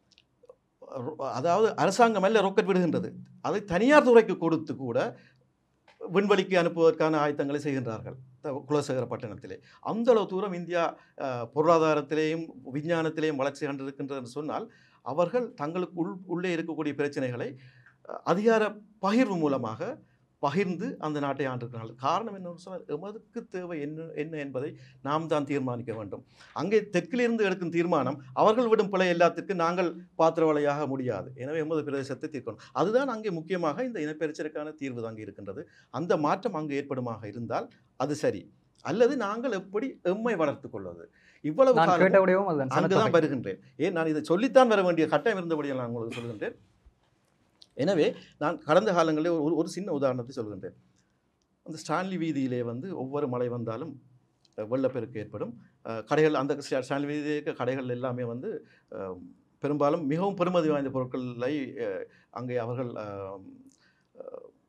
அதாவது அரசாங்கம் அல்ல ரொக்கெட் விடுகின்றது அதை தனியார் துறைக்கு கொடுத்து கூட விண்வெளிக்கு அனுப்புவதற்கான ஆயத்தங்களை செய்கின்றார்கள் த- குலசேகரப்பட்டினத்திலே அந்த அளவு தூரம் இந்தியா அஹ், பொருளாதாரத்திலேயும் விஞ்ஞானத்திலேயும் வளர்ச்சி கண்டிருக்கின்றது என்று சொன்னால் அவர்கள் தங்களுக்கு உள் உள்ளே இருக்கக்கூடிய பிரச்சனைகளை அஹ், அதிகார பகிர்வு மூலமாக பகிர்ந்து அந்த நாட்டை ஆண்டிருக்கிறார்கள் காரணம் என்னன்னு சொன்னால் எமதுக்கு தேவை என்ன என்ன என்பதை நாம் தான் தீர்மானிக்க வேண்டும் அங்கே தெற்கிலிருந்து எடுக்கும் தீர்மானம் அவர்கள் விடும் பிழை எல்லாத்திற்கும் நாங்கள் பாத்திரவளையாக முடியாது எனவே எமது பிரதேசத்தை தீர்க்கணும் அதுதான் அங்கே முக்கியமாக இந்த இனப்பெருச்சலுக்கான தீர்வு அங்கே இருக்கின்றது அந்த மாற்றம் அங்கு ஏற்படுமாக இருந்தால் அது சரி அல்லது நாங்கள் எப்படி எம்மை வளர்த்துக் கொள்வது இவ்வளவு நான் காலமும் கேட்ட விடவும் அதுதான் அங்குதான் சனத்தொகை. வருகின்றேன் ஏன் நான் இதை சொல்லித்தான் வர வேண்டிய கட்டாயம் இருந்தபடியால் நான் உங்களுக்கு சொல்கின்றேன் எனவே நான் கடந்த காலங்களில் ஒரு ஒரு சின்ன உதாரணத்தை சொல்கின்றேன் அந்த ஸ்டான்லி வீதியிலே வந்து ஒவ்வொரு மழை வந்தாலும் அஹ், வெள்ளப்பெருக்கு ஏற்படும் அஹ், கடைகள் அந்த ஸ்டா- ஸ்டான்லி வீதியில் இருக்க கடைகள் எல்லாமே வந்து அஹ், பெரும்பாலும் மிகவும் பெருமதி வாய்ந்த பொருட்களை அஹ், அங்கே அவர்கள் அஹ், அஹ்,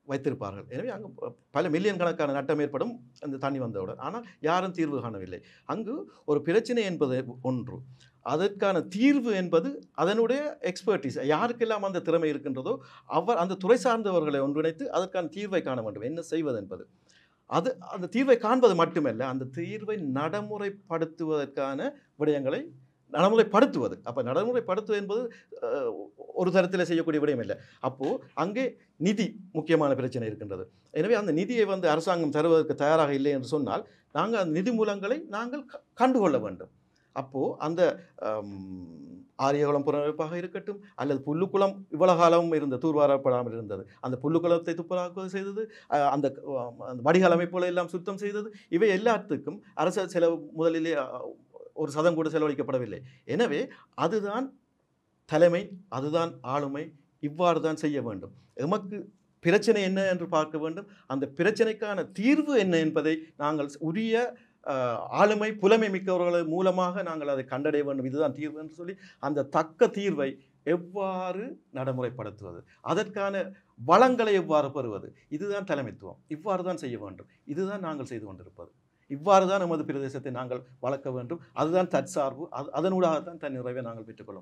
வைத்திருப்பார்கள் எனவே அங்கு ப- பல மில்லியன் கணக்கான நட்டம் ஏற்படும் அந்த தண்ணி வந்தவுடன் ஆனால் யாரும் தீர்வு காணவில்லை அங்கு ஒரு பிரச்சனை என்பது ஒன்று அதற்கான தீர்வு என்பது அதனுடைய எக்ஸ்பர்டீஸ் யாருக்கெல்லாம் அந்த திறமை இருக்கின்றதோ அவர் அந்த துறை சார்ந்தவர்களை ஒன்றிணைத்து அதற்கான தீர்வை காண வேண்டும் என்ன செய்வது என்பது அது அந்த தீர்வை காண்பது மட்டுமல்ல அந்த தீர்வை நடைமுறைப்படுத்துவதற்கான விடயங்களை நடைமுறைப்படுத்துவது அப்போ நடைமுறைப்படுத்துவது என்பது அஹ், ஒரு தரத்தில் செய்யக்கூடிய விடயம் இல்லை அப்போது அங்கே நிதி முக்கியமான பிரச்சனை இருக்கின்றது எனவே அந்த நிதியை வந்து அரசாங்கம் தருவதற்கு தயாராக இல்லை என்று சொன்னால் நாங்கள் அந்த நிதி மூலங்களை நாங்கள் க- கண்டுகொள்ள வேண்டும் அப்போது அந்த ஆம், ஆரியகுளம் புனரமைப்பாக இருக்கட்டும் அல்லது புல்லுக்குளம் இவ்வளவு காலமும் இருந்த தூர்வாரப்படாமல் இருந்தது அந்த புல்லுக்குளத்தை துப்புராக்குவது செய்தது அஹ், அந்த அஹ், அந்த வடிகால் அமைப்புகளை எல்லாம் சுத்தம் செய்தது இவை எல்லாத்துக்கும் அரசு செலவு முதலிலே அஹ், ஒரு சதம் கூட செலவழிக்கப்படவில்லை எனவே அதுதான் தலைமை அதுதான் ஆளுமை இவ்வாறு தான் செய்ய வேண்டும் எமக்கு பிரச்சனை என்ன என்று பார்க்க வேண்டும் அந்த பிரச்சனைக்கான தீர்வு என்ன என்பதை நாங்கள் உரிய அஹ், ஆளுமை புலமை மிக்கவர்கள் மூலமாக நாங்கள் அதை கண்டடைய வேண்டும் இதுதான் தீர்வு என்று சொல்லி அந்த தக்க தீர்வை எவ்வாறு நடைமுறைப்படுத்துவது அதற்கான வளங்களை எவ்வாறு பெறுவது இதுதான் தலைமைத்துவம் இவ்வாறு தான் செய்ய வேண்டும் இதுதான் நாங்கள் செய்து கொண்டிருப்பது இவ்வாறு தான் நமது பிரதேசத்தை நாங்கள் வளர்க்க வேண்டும் அதுதான் தற்சார்பு அது அதனூடாகத்தான் தன் நிறைவை நாங்கள் பெற்றுக்கொள்ளும்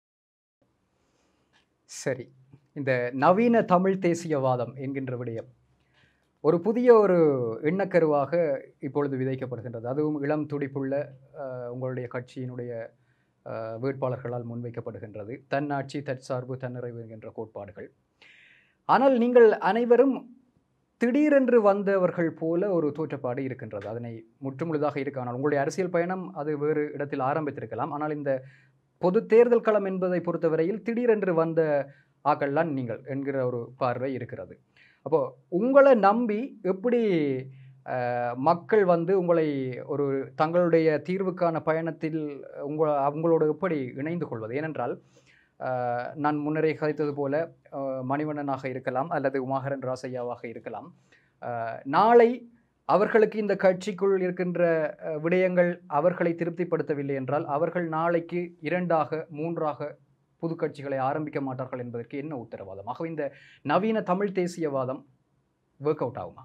சரி இந்த நவீன தமிழ் தேசியவாதம் என்கின்ற விடயம் ஒரு புதிய ஒரு எண்ணக்கருவாக இப்பொழுது விதைக்கப்படுகின்றது அதுவும் இளம் துடிப்புள்ள அஹ், உங்களுடைய கட்சியினுடைய அஹ், வேட்பாளர்களால் முன்வைக்கப்படுகின்றது தன்னாட்சி தற்சார்பு தன்னிறைவு என்கின்ற கோட்பாடுகள் ஆனால் நீங்கள் அனைவரும் திடீரென்று வந்தவர்கள் போல ஒரு தோற்றப்பாடு இருக்கின்றது அதனை முற்றுமுழுதாக இருக்கு ஆனால் உங்களுடைய அரசியல் பயணம் அது வேறு இடத்தில் ஆரம்பித்திருக்கலாம் ஆனால் இந்த பொது தேர்தல் களம் என்பதை பொறுத்தவரையில் திடீரென்று வந்த ஆக்கள்லாம் நீங்கள் என்கிற ஒரு பார்வை இருக்கிறது அப்போ உங்களை நம்பி எப்படி அஹ், மக்கள் வந்து உங்களை ஒரு தங்களுடைய தீர்வுக்கான பயணத்தில் உங்க அவங்களோடு எப்படி இணைந்து கொள்வது ஏனென்றால் அஹ், நான் முன்னரே கதைத்தது போல அஹ், மணிவண்ணனாக இருக்கலாம் அல்லது உமாகரன் ராசையாவாக இருக்கலாம் அஹ், நாளை அவர்களுக்கு இந்த கட்சிக்குள் இருக்கின்ற அஹ், விடயங்கள் அவர்களை திருப்திப்படுத்தவில்லை என்றால் அவர்கள் நாளைக்கு இரண்டாக மூன்றாக புது கட்சிகளை ஆரம்பிக்க மாட்டார்கள் என்பதற்கு என்ன உத்தரவாதம் ஆகவே இந்த நவீன தமிழ் தேசியவாதம் ஒர்க் அவுட் ஆகுமா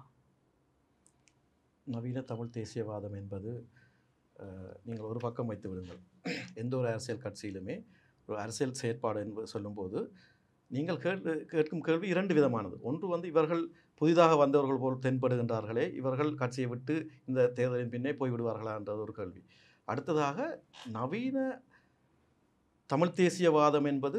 நவீன தமிழ் தேசியவாதம் என்பது அஹ், நீங்கள் ஒரு பக்கம் வைத்து விடுங்கள் எந்த ஒரு அரசியல் கட்சியிலுமே ஒரு அரசியல் செயற்பாடு என்பது சொல்லும்போது நீங்கள் கேட்டு கேட்கும் கேள்வி இரண்டு விதமானது ஒன்று வந்து இவர்கள் புதிதாக வந்தவர்கள் போல் தென்படுகின்றார்களே இவர்கள் கட்சியை விட்டு இந்த தேர்தலின் பின்னே போய்விடுவார்களா என்றது ஒரு கேள்வி அடுத்ததாக நவீன தமிழ் தேசியவாதம் என்பது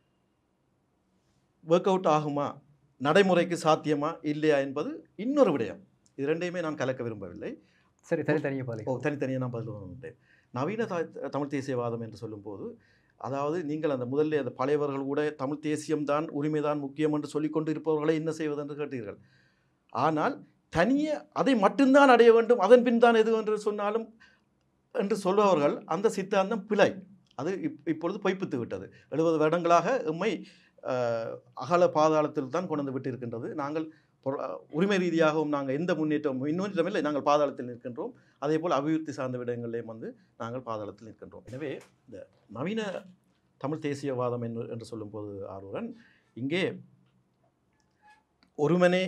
ஒர்க் அவுட் ஆகுமா நடைமுறைக்கு சாத்தியமா இல்லையா என்பது இன்னொரு விடயம் இது ரெண்டையுமே நான் கலக்க விரும்பவில்லை சரி தனித்தனியே பதில் ஓ தனித்தனியாக நான் பதில் வந்துட்டேன் நவீன த- தமிழ் தேசியவாதம் என்று சொல்லும்போது அதாவது நீங்கள் அந்த முதல்ல அந்த பழையவர்கள் கூட தமிழ் தேசியம்தான் உரிமைதான் முக்கியம் என்று சொல்லிக்கொண்டு இருப்பவர்களை என்ன செய்வது என்று கேட்டீர்கள் ஆனால் தனியே அதை மட்டும்தான் அடைய வேண்டும் அதன் பின் தான் எது என்று சொன்னாலும் என்று சொல்பவர்கள் அந்த சித்தாந்தம் பிழை அது இப் இப்பொழுது பொய்ப்பித்து விட்டது எழுபது வருடங்களாக எம்மை அஹ், அகல பாதாளத்தில் தான் கொண்டு வந்து விட்டு இருக்கின்றது நாங்கள் பொருள- உரிமை ரீதியாகவும் நாங்கள் எந்த முன்னேற்றம் முன்னேற்றம் இல்லை நாங்கள் பாதாளத்தில் நிற்கின்றோம் அதே போல் அபிவிருத்தி சார்ந்த விடயங்களிலேயும் வந்து நாங்கள் பாதாளத்தில் நிற்கின்றோம் எனவே இந்த நவீன தமிழ் தேசியவாதம் என்று என்று சொல்லும்போது ஆர்வலன் இங்கே ஒருமனே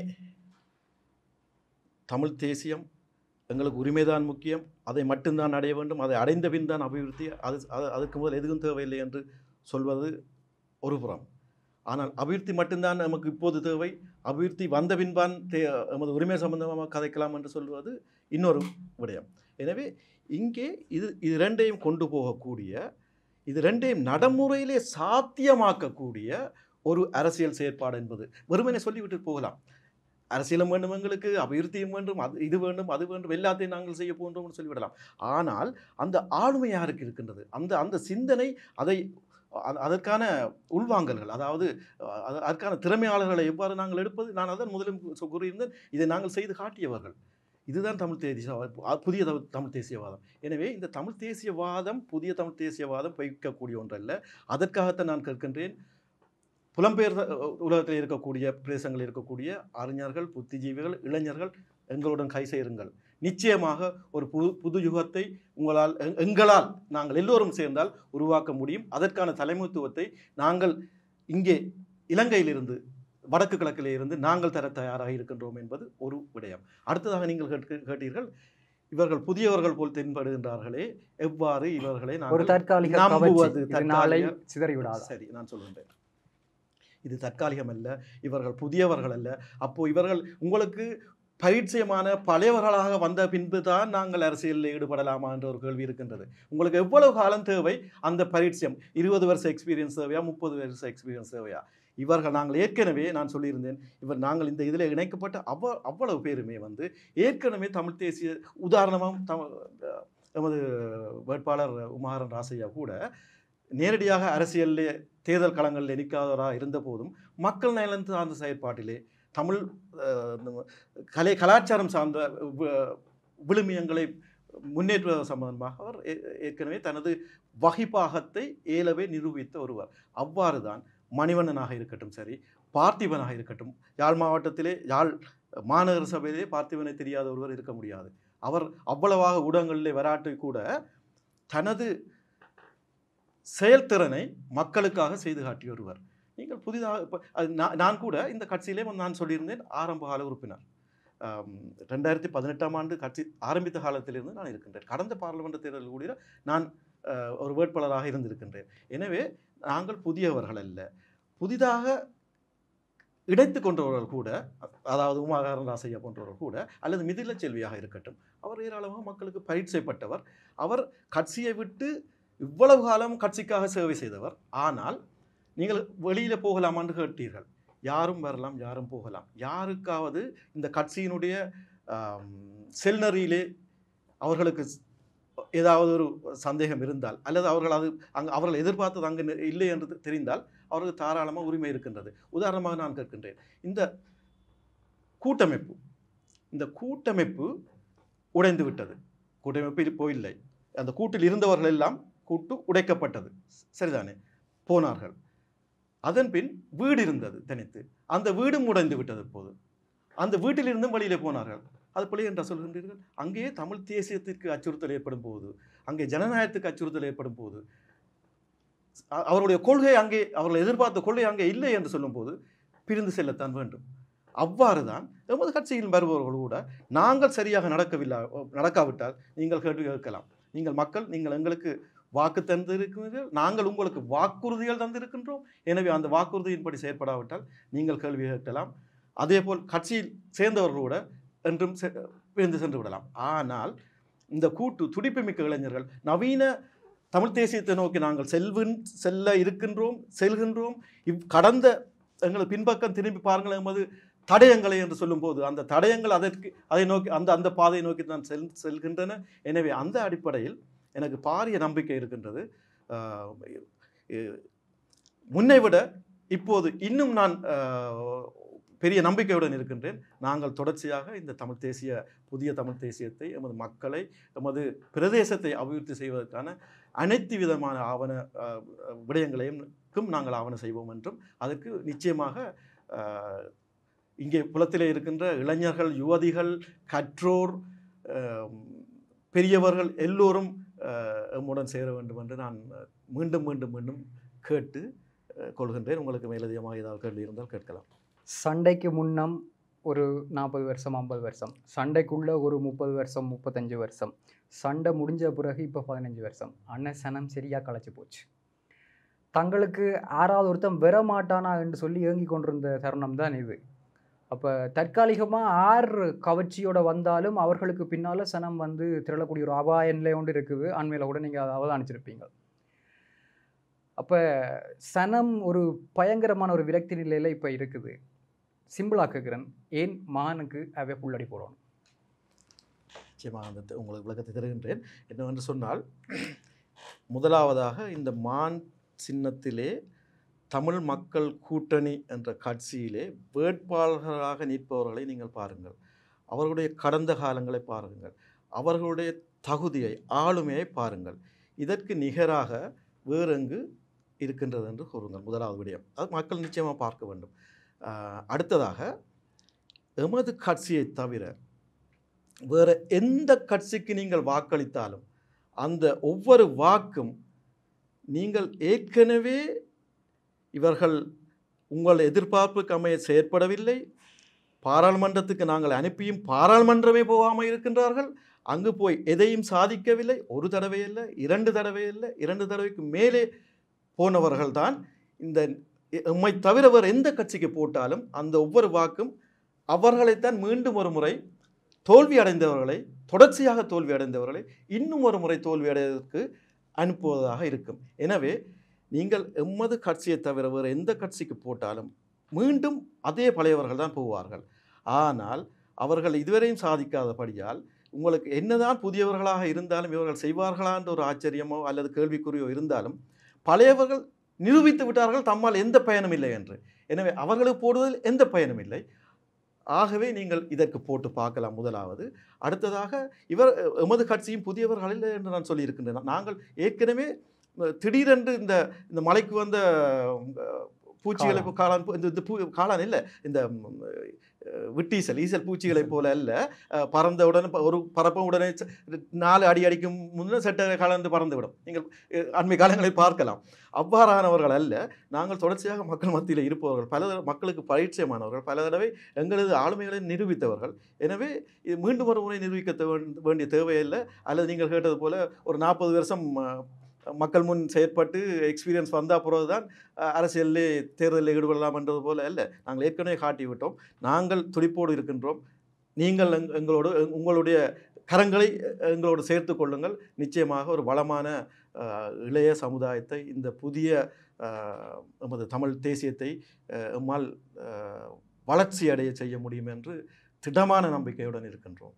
தமிழ் தேசியம் எங்களுக்கு உரிமைதான் முக்கியம் அதை மட்டும்தான் அடைய வேண்டும் அதை அடைந்த பின் தான் அபிவிருத்தி அது அது- அதுக்கு முதல் எதுவும் தேவையில்லை என்று சொல்வது ஒரு புறம் ஆனால் அபிவிருத்தி மட்டும்தான் நமக்கு இப்போது தேவை அபிவிருத்தி வந்த பின்பான் தே எமது உரிமை சம்பந்தமாக கதைக்கலாம் என்று சொல்வது இன்னொரு விடயம் எனவே இங்கே இது இது ரெண்டையும் கொண்டு போகக்கூடிய இது ரெண்டையும் நடைமுறையிலே சாத்தியமாக்கக்கூடிய ஒரு அரசியல் செயற்பாடு என்பது வெறுமனே சொல்லிவிட்டு போகலாம் அரசியலும் வேண்டும் எங்களுக்கு அபிவிருத்தியும் வேண்டும் அது இது வேண்டும் அது வேண்டும் எல்லாத்தையும் நாங்கள் செய்ய போன்றோம்னு சொல்லிவிடலாம் ஆனால் அந்த ஆளுமை யாருக்கு இருக்கின்றது அந்த அந்த சிந்தனை அதை அ- அதற்கான உள்வாங்கல்கள் அதாவது அ- அது- அதற்கான திறமையாளர்களை எவ்வாறு நாங்கள் எடுப்பது நான் அதான் முதலும் சொ- கூறியிருந்தேன் இதை நாங்கள் செய்து காட்டியவர்கள் இதுதான் தமிழ் தேசியவாதம் புதிய தமிழ் தமிழ் தேசியவாதம் எனவே இந்த தமிழ் தேசியவாதம் புதிய தமிழ் தேசியவாதம் பொய்க்கக்கூடிய ஒன்றல்ல அதற்காகத்தான் நான் கேட்கின்றேன் புலம்பெயர்ந்த அ, உலகத்தில் இருக்கக்கூடிய பிரதேசங்களில் இருக்கக்கூடிய அறிஞர்கள் புத்திஜீவிகள் இளைஞர்கள் எங்களுடன் கை சேருங்கள் நிச்சயமாக ஒரு புது புது யுகத்தை உங்களால் எங்- எங்களால் நாங்கள் எல்லோரும் சேர்ந்தால் உருவாக்க முடியும் அதற்கான தலைமைத்துவத்தை நாங்கள் இங்கே இலங்கையிலிருந்து வடக்கு கிழக்கிலே இருந்து நாங்கள் தர தயாராக இருக்கின்றோம் என்பது ஒரு விடயம் அடுத்ததாக நீங்கள் கேட்க கேட்டீர்கள் இவர்கள் புதியவர்கள் போல் தென்படுகின்றார்களே எவ்வாறு இவர்களை ஒரு நாங்கள் தற்காலிக நம்புவது கவர்ச்சி இது நாளை தற்காலிக- சிதறிவிடாதா சரி நான் சொல்கின்றேன் இது தற்காலிகம் அல்ல இவர்கள் புதியவர்கள் அல்ல அப்போ இவர்கள் உங்களுக்கு பரிச்சயமான பழையவர்களாக வந்த பின்பு தான் நாங்கள் அரசியலில் ஈடுபடலாமா என்ற ஒரு கேள்வி இருக்கின்றது உங்களுக்கு எவ்வளவு காலம் தேவை அந்த பரிச்சயம் இருபது வருஷ எக்ஸ்பீரியன்ஸ் தேவையா முப்பது வருஷ எக்ஸ்பீரியன்ஸ் தேவையா இவர்கள் நாங்கள் ஏற்கனவே நான் சொல்லியிருந்தேன் இவர் நாங்கள் இந்த இதில் இணைக்கப்பட்ட அவ அவ்வளவு பேருமே வந்து ஏற்கனவே தமிழ் தேசிய உதாரணமாக தம எமது வேட்பாளர் உமாரன் ராசையா கூட நேரடியாக அரசியலிலே தேர்தல் களங்களில் நிற்காதவராக இருந்த போதும் மக்கள் நலன் சார்ந்த செயற்பாட்டிலே தமிழ் அஹ், நம்ம கலை கலாச்சாரம் சார்ந்த வி- விழுமியங்களை முன்னேற்றுவது சம்பந்தமாக அவர் ஏ- ஏற்கனவே தனது வகிப்பாகத்தை ஏலவே நிரூபித்த ஒருவர் அவ்வாறு தான் மணிவண்ணனாக இருக்கட்டும் சரி பார்த்திபனாக இருக்கட்டும் யாழ் மாவட்டத்திலே யாழ் மாநகர சபையிலே பார்த்திபனை தெரியாத ஒருவர் இருக்க முடியாது அவர் அவ்வளவாக ஊடகங்களிலே வராட்டு கூட தனது செயல்திறனை மக்களுக்காக செய்து காட்டிய ஒருவர் நீங்கள் புதிதாக இப்போ அது நான் நான் கூட இந்த கட்சியிலே வந்து நான் சொல்லியிருந்தேன் ஆரம்ப கால உறுப்பினர் ஆம், ரெண்டாயிரத்தி பதினெட்டாம் ஆண்டு கட்சி ஆரம்பித்த காலத்திலிருந்து நான் இருக்கின்றேன் கடந்த பாராளுமன்ற தேர்தலில் கூட நான் அஹ், ஒரு வேட்பாளராக இருந்திருக்கின்றேன் எனவே நாங்கள் புதியவர்கள் அல்ல புதிதாக இணைத்து கொண்டவர்கள் கூட அதாவது உமாகாரன் ராசையா போன்றவர்கள் கூட அல்லது மிதில செல்வியாக இருக்கட்டும் அவர் ஏராளமாக மக்களுக்கு பயிற்சியப்பட்டவர் அவர் கட்சியை விட்டு இவ்வளவு காலம் கட்சிக்காக சேவை செய்தவர் ஆனால் நீங்கள் வெளியில் போகலாமான்னு கேட்டீர்கள் யாரும் வரலாம் யாரும் போகலாம் யாருக்காவது இந்த கட்சியினுடைய ஆம், செல்நெறியிலே அவர்களுக்கு ஸ்- ஏதாவது ஒரு சந்தேகம் இருந்தால் அல்லது அவர்கள் அது அங்கே அவர்கள் எதிர்பார்த்தது அங்கு நி- இல்லை என்று தெ- தெரிந்தால் அவர்களுக்கு தாராளமாக உரிமை இருக்கின்றது உதாரணமாக நான் கேட்கின்றேன் இந்த கூட்டமைப்பு இந்த கூட்டமைப்பு உடைந்து விட்டது கூட்டமைப்பு இப்போ இல்லை அந்த கூட்டில் இருந்தவர்கள் எல்லாம் கூட்டு உடைக்கப்பட்டது சரிதானே போனார்கள் அதன் பின் வீடு இருந்தது தனித்து அந்த வீடும் உடைந்து விட்டது இப்போது அந்த வீட்டிலிருந்தும் வெளியிலே போனார்கள் அது பிள்ளை என்று சொல்கின்றீர்கள் அங்கேயே தமிழ் தேசியத்திற்கு அச்சுறுத்தல் ஏற்படும் போது அங்கே ஜனநாயகத்துக்கு அச்சுறுத்தல் ஏற்படும் போது அ- அவருடைய கொள்கை அங்கே அவர்கள் எதிர்பார்த்த கொள்கை அங்கே இல்லை என்று சொல்லும்போது பிரிந்து செல்லத்தான் வேண்டும் அவ்வாறு தான் எமது கட்சியில் வருபவர்கள் கூட நாங்கள் சரியாக நடக்கவில்லை நடக்காவிட்டால் நீங்கள் கேள்வி கேட்கலாம் நீங்கள் மக்கள் நீங்கள் எங்களுக்கு வாக்கு தந்திருக்கிறீர்கள் நாங்கள் உங்களுக்கு வாக்குறுதிகள் தந்திருக்கின்றோம் எனவே அந்த வாக்குறுதியின்படி செயற்படாவிட்டால் நீங்கள் கேள்வி கேட்கலாம் அதேபோல் கட்சியில் சேர்ந்தவர்கள் கூட என்றும் செ- பிரிந்து சென்று விடலாம் ஆனால் இந்த கூட்டு துடிப்புமிக்க இளைஞர்கள் நவீன தமிழ் தேசியத்தை நோக்கி நாங்கள் செல்வின் செல்ல இருக்கின்றோம் செல்கின்றோம் இவ் கடந்த எங்கள் பின்பக்கம் திரும்பி பாருங்கள் எமது தடயங்களை என்று சொல்லும்போது அந்த தடயங்கள் அதற்கு அதை நோக்கி அந்த அந்த பாதையை நோக்கி தான் செல் செல்கின்றன எனவே அந்த அடிப்படையில் எனக்கு பாரிய நம்பிக்கை இருக்கின்றது ஆஹ் இ- முன்னை விட இப்போது இன்னும் நான் ஆஹ், பெரிய நம்பிக்கையுடன் இருக்கின்றேன் நாங்கள் தொடர்ச்சியாக இந்த தமிழ் தேசிய புதிய தமிழ் தேசியத்தை எமது மக்களை எமது பிரதேசத்தை அபிவிருத்தி செய்வதற்கான அனைத்து விதமான ஆவண ஆஹ், விடயங்களையும் க்கும் நாங்கள் ஆவணம் செய்வோம் என்றும் அதற்கு நிச்சயமாக ஆஹ், இங்கே புலத்திலே இருக்கின்ற இளைஞர்கள் யுவதிகள் கற்றோர் ஆஹ், பெரியவர்கள் எல்லோரும் ஆஹ், எம்முடன் சேர வேண்டும் என்று நான் மீண்டும் மீண்டும் மீண்டும் கேட்டு ஆஹ், கொள்கின்றேன் உங்களுக்கு மேலதிகமாக ஏதாவது கேள்வி இருந்தால் கேட்கலாம் சண்டைக்கு முன்னம் ஒரு நாற்பது வருஷம் ஐம்பது வருஷம் சண்டைக்குள்ள ஒரு முப்பது வருஷம் முப்பத்தஞ்சு வருஷம் சண்டை முடிஞ்ச பிறகு இப்போ பதினஞ்சு வருஷம் அண்ணன் சனம் சரியாக களைச்சு போச்சு தங்களுக்கு ஆறாவது ஒருத்தன் வர மாட்டானா என்று சொல்லி ஏங்கி கொண்டிருந்த தருணம் தான் இது அப்போ தற்காலிகமாக ஆர் கவர்ச்சியோட வந்தாலும் அவர்களுக்கு பின்னால் சனம் வந்து திரளக்கூடிய ஒரு அபாய நிலை ஒன்று இருக்குது அண்மையில் கூட நீங்கள் அதை அவதானிச்சிருப்பீங்க அப்போ சனம் ஒரு பயங்கரமான ஒரு விரக்தி நிலையில் இப்போ இருக்குது சிம்பிளாக கேட்குறேன் ஏன் மானுக்கு அவை புள்ளடி போடணும் நிச்சயமாக அந்த த- உங்களுக்கு விளக்கத்தை தருகின்றேன் என்னவென்று சொன்னால் முதலாவதாக இந்த மான் சின்னத்திலே தமிழ் மக்கள் கூட்டணி என்ற கட்சியிலே வேட்பாளர்களாக நிற்பவர்களை நீங்கள் பாருங்கள் அவர்களுடைய கடந்த காலங்களை பாருங்கள் அவர்களுடைய தகுதியை ஆளுமையை பாருங்கள் இதற்கு நிகராக வேறெங்கு இருக்கின்றது என்று கூறுங்கள் முதலாவது விடயம் அது மக்கள் நிச்சயமாக பார்க்க வேண்டும் ஆஹ் அடுத்ததாக எமது கட்சியை தவிர வேறு எந்த கட்சிக்கு நீங்கள் வாக்களித்தாலும் அந்த ஒவ்வொரு வாக்கும் நீங்கள் ஏற்கனவே இவர்கள் உங்கள் எதிர்பார்ப்புக்கு அமைய செயற்படவில்லை பாராளுமன்றத்துக்கு நாங்கள் அனுப்பியும் பாராளுமன்றமே போகாமல் இருக்கின்றார்கள் அங்கு போய் எதையும் சாதிக்கவில்லை ஒரு தடவை இல்லை இரண்டு தடவை இல்லை இரண்டு தடவைக்கு மேலே போனவர்கள் தான் இந்த எம்மை தவிர வேறு எந்த கட்சிக்கு போட்டாலும் அந்த ஒவ்வொரு வாக்கும் அவர்களைத்தான் மீண்டும் ஒரு முறை தோல்வி அடைந்தவர்களை தொடர்ச்சியாக தோல்வி அடைந்தவர்களை இன்னும் ஒரு முறை தோல்வி அடைவதற்கு அனுப்புவதாக இருக்கும் எனவே நீங்கள் எம்மது கட்சியை தவிர வேறு எந்த கட்சிக்கு போட்டாலும் மீண்டும் அதே பழையவர்கள் தான் போவார்கள் ஆனால் அவர்கள் இதுவரையும் சாதிக்காதபடியால் உங்களுக்கு என்னதான் புதியவர்களாக இருந்தாலும் இவர்கள் செய்வார்களா என்ற ஒரு ஆச்சரியமோ அல்லது கேள்விக்குறியோ இருந்தாலும் பழையவர்கள் நிரூபித்து விட்டார்கள் தம்மால் எந்த பயனும் இல்லை என்று எனவே அவர்களுக்கு போடுவதில் எந்த பயனும் இல்லை ஆகவே நீங்கள் இதற்கு போட்டு பார்க்கலாம் முதலாவது அடுத்ததாக இவர் எமது கட்சியும் புதியவர்கள் இல்லை என்று நான் சொல்லியிருக்கின்றேன் நாங்கள் ஏற்கனவே அஹ், திடீரென்று இந்த இந்த மலைக்கு வந்த அஹ், பூச்சிகளை காளான். காளான் பூ- இந்த இந்த பூ காளான் இல்லை இந்த ம், அஹ், விட்டீசல் ஈசல் பூச்சிகளை போல அல்ல அஹ், பறந்த உடனே ப- ஒரு பறப்பும் உடனே ச- நாலு அடி அடிக்கும் முன்னே செட்ட கலந்து பறந்து விடும் நீங்கள் அஹ், அண்மை காலங்களில் பார்க்கலாம் அவ்வாறானவர்கள் அல்ல நாங்கள் தொடர்ச்சியாக மக்கள் மத்தியில் இருப்பவர்கள் பல தடவை மக்களுக்கு பரிச்சயமானவர்கள் பல தடவை எங்களது ஆளுமைகளை நிரூபித்தவர்கள் எனவே இது மீண்டும் ஒரு முறை நிரூபிக்க தே- வேண்டிய தேவையில்லை அல்லது நீங்கள் கேட்டது போல ஒரு நாற்பது வருஷம் அஹ், மக்கள் முன் செயற்பட்டு எக்ஸ்பீரியன்ஸ் வந்தால் பிறகு தான் அரசியலிலே தேர்தலில் ஈடுபடலாம் என்றது போல அல்ல நாங்கள் ஏற்கனவே காட்டி விட்டோம் நாங்கள் துடிப்போடு இருக்கின்றோம் நீங்கள் எங் எங்களோடு எங்- உங்களுடைய கரங்களை எங்களோடு சேர்த்து கொள்ளுங்கள் நிச்சயமாக ஒரு வளமான அஹ், இளைய சமுதாயத்தை இந்த புதிய அஹ், எமது தமிழ் தேசியத்தை அஹ், எம்மால் அஹ், வளர்ச்சி அடைய செய்ய முடியும் என்று திடமான நம்பிக்கையுடன் இருக்கின்றோம்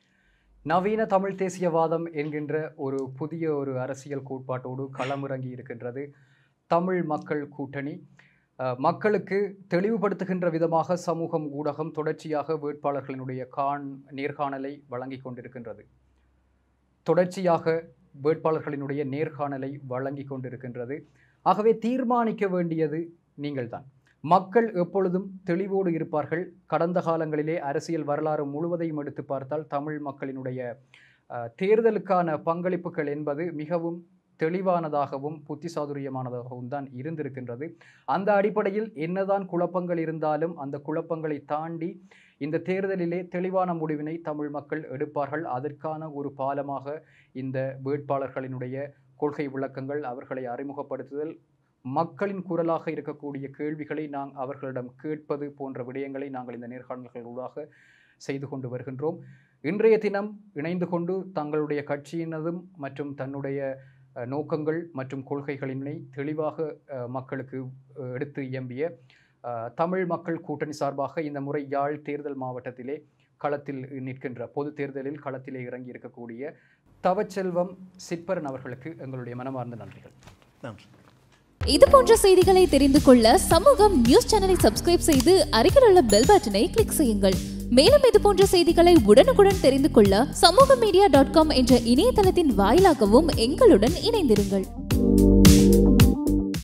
நவீன தமிழ் தேசியவாதம் என்கின்ற ஒரு புதிய ஒரு அரசியல் கோட்பாட்டோடு களமிறங்கி இருக்கின்றது தமிழ் மக்கள் கூட்டணி அஹ், மக்களுக்கு தெளிவுபடுத்துகின்ற விதமாக சமூகம் ஊடகம் தொடர்ச்சியாக வேட்பாளர்களினுடைய காண் நேர்காணலை வழங்கி கொண்டிருக்கின்றது தொடர்ச்சியாக வேட்பாளர்களினுடைய நேர்காணலை வழங்கி கொண்டிருக்கின்றது ஆகவே தீர்மானிக்க வேண்டியது நீங்கள்தான் மக்கள் எப்பொழுதும் தெளிவோடு இருப்பார்கள் கடந்த காலங்களிலே அரசியல் வரலாறு முழுவதையும் எடுத்து பார்த்தால் தமிழ் மக்களினுடைய அஹ், தேர்தலுக்கான பங்களிப்புகள் என்பது மிகவும் தெளிவானதாகவும் புத்திசாதுரியமானதாகவும் தான் இருந்திருக்கின்றது அந்த அடிப்படையில் என்னதான் குழப்பங்கள் இருந்தாலும் அந்த குழப்பங்களை தாண்டி இந்த தேர்தலிலே தெளிவான முடிவினை தமிழ் மக்கள் எடுப்பார்கள் அதற்கான ஒரு பாலமாக இந்த வேட்பாளர்களினுடைய கொள்கை விளக்கங்கள் அவர்களை அறிமுகப்படுத்துதல் மக்களின் குரலாக இருக்கக்கூடிய கேள்விகளை நாம் அவர்களிடம் கேட்பது போன்ற விடயங்களை நாங்கள் இந்த நேர்காணல்களூடாக செய்து கொண்டு வருகின்றோம் இன்றைய தினம் இணைந்து கொண்டு தங்களுடைய கட்சியினதும் மற்றும் தன்னுடைய அஹ், நோக்கங்கள் மற்றும் கொள்கைகளினை தெளிவாக அஹ், மக்களுக்கு அஹ், எடுத்து இயம்பிய அஹ், தமிழ் மக்கள் கூட்டணி சார்பாக இந்த முறை யாழ் தேர்தல் மாவட்டத்திலே களத்தில் நிற்கின்ற பொது தேர்தலில் களத்திலே இறங்கி இருக்கக்கூடிய தவச்செல்வம் சிற்பரன் அவர்களுக்கு எங்களுடைய மனமார்ந்த நன்றிகள் நன்றி இது போன்ற செய்திகளை தெரிந்து கொள்ள சமூகம் நியூஸ் சேனலை சப்ஸ்கிரைப் செய்து அருகில் உள்ள பெல் பட்டனை கிளிக் செய்யுங்கள் மேலும் இது போன்ற செய்திகளை உடனுக்குடன் தெரிந்து கொள்ள சமூக மீடியா டாட் காம் என்ற இணையதளத்தின் வாயிலாகவும் எங்களுடன் இணைந்திருங்கள்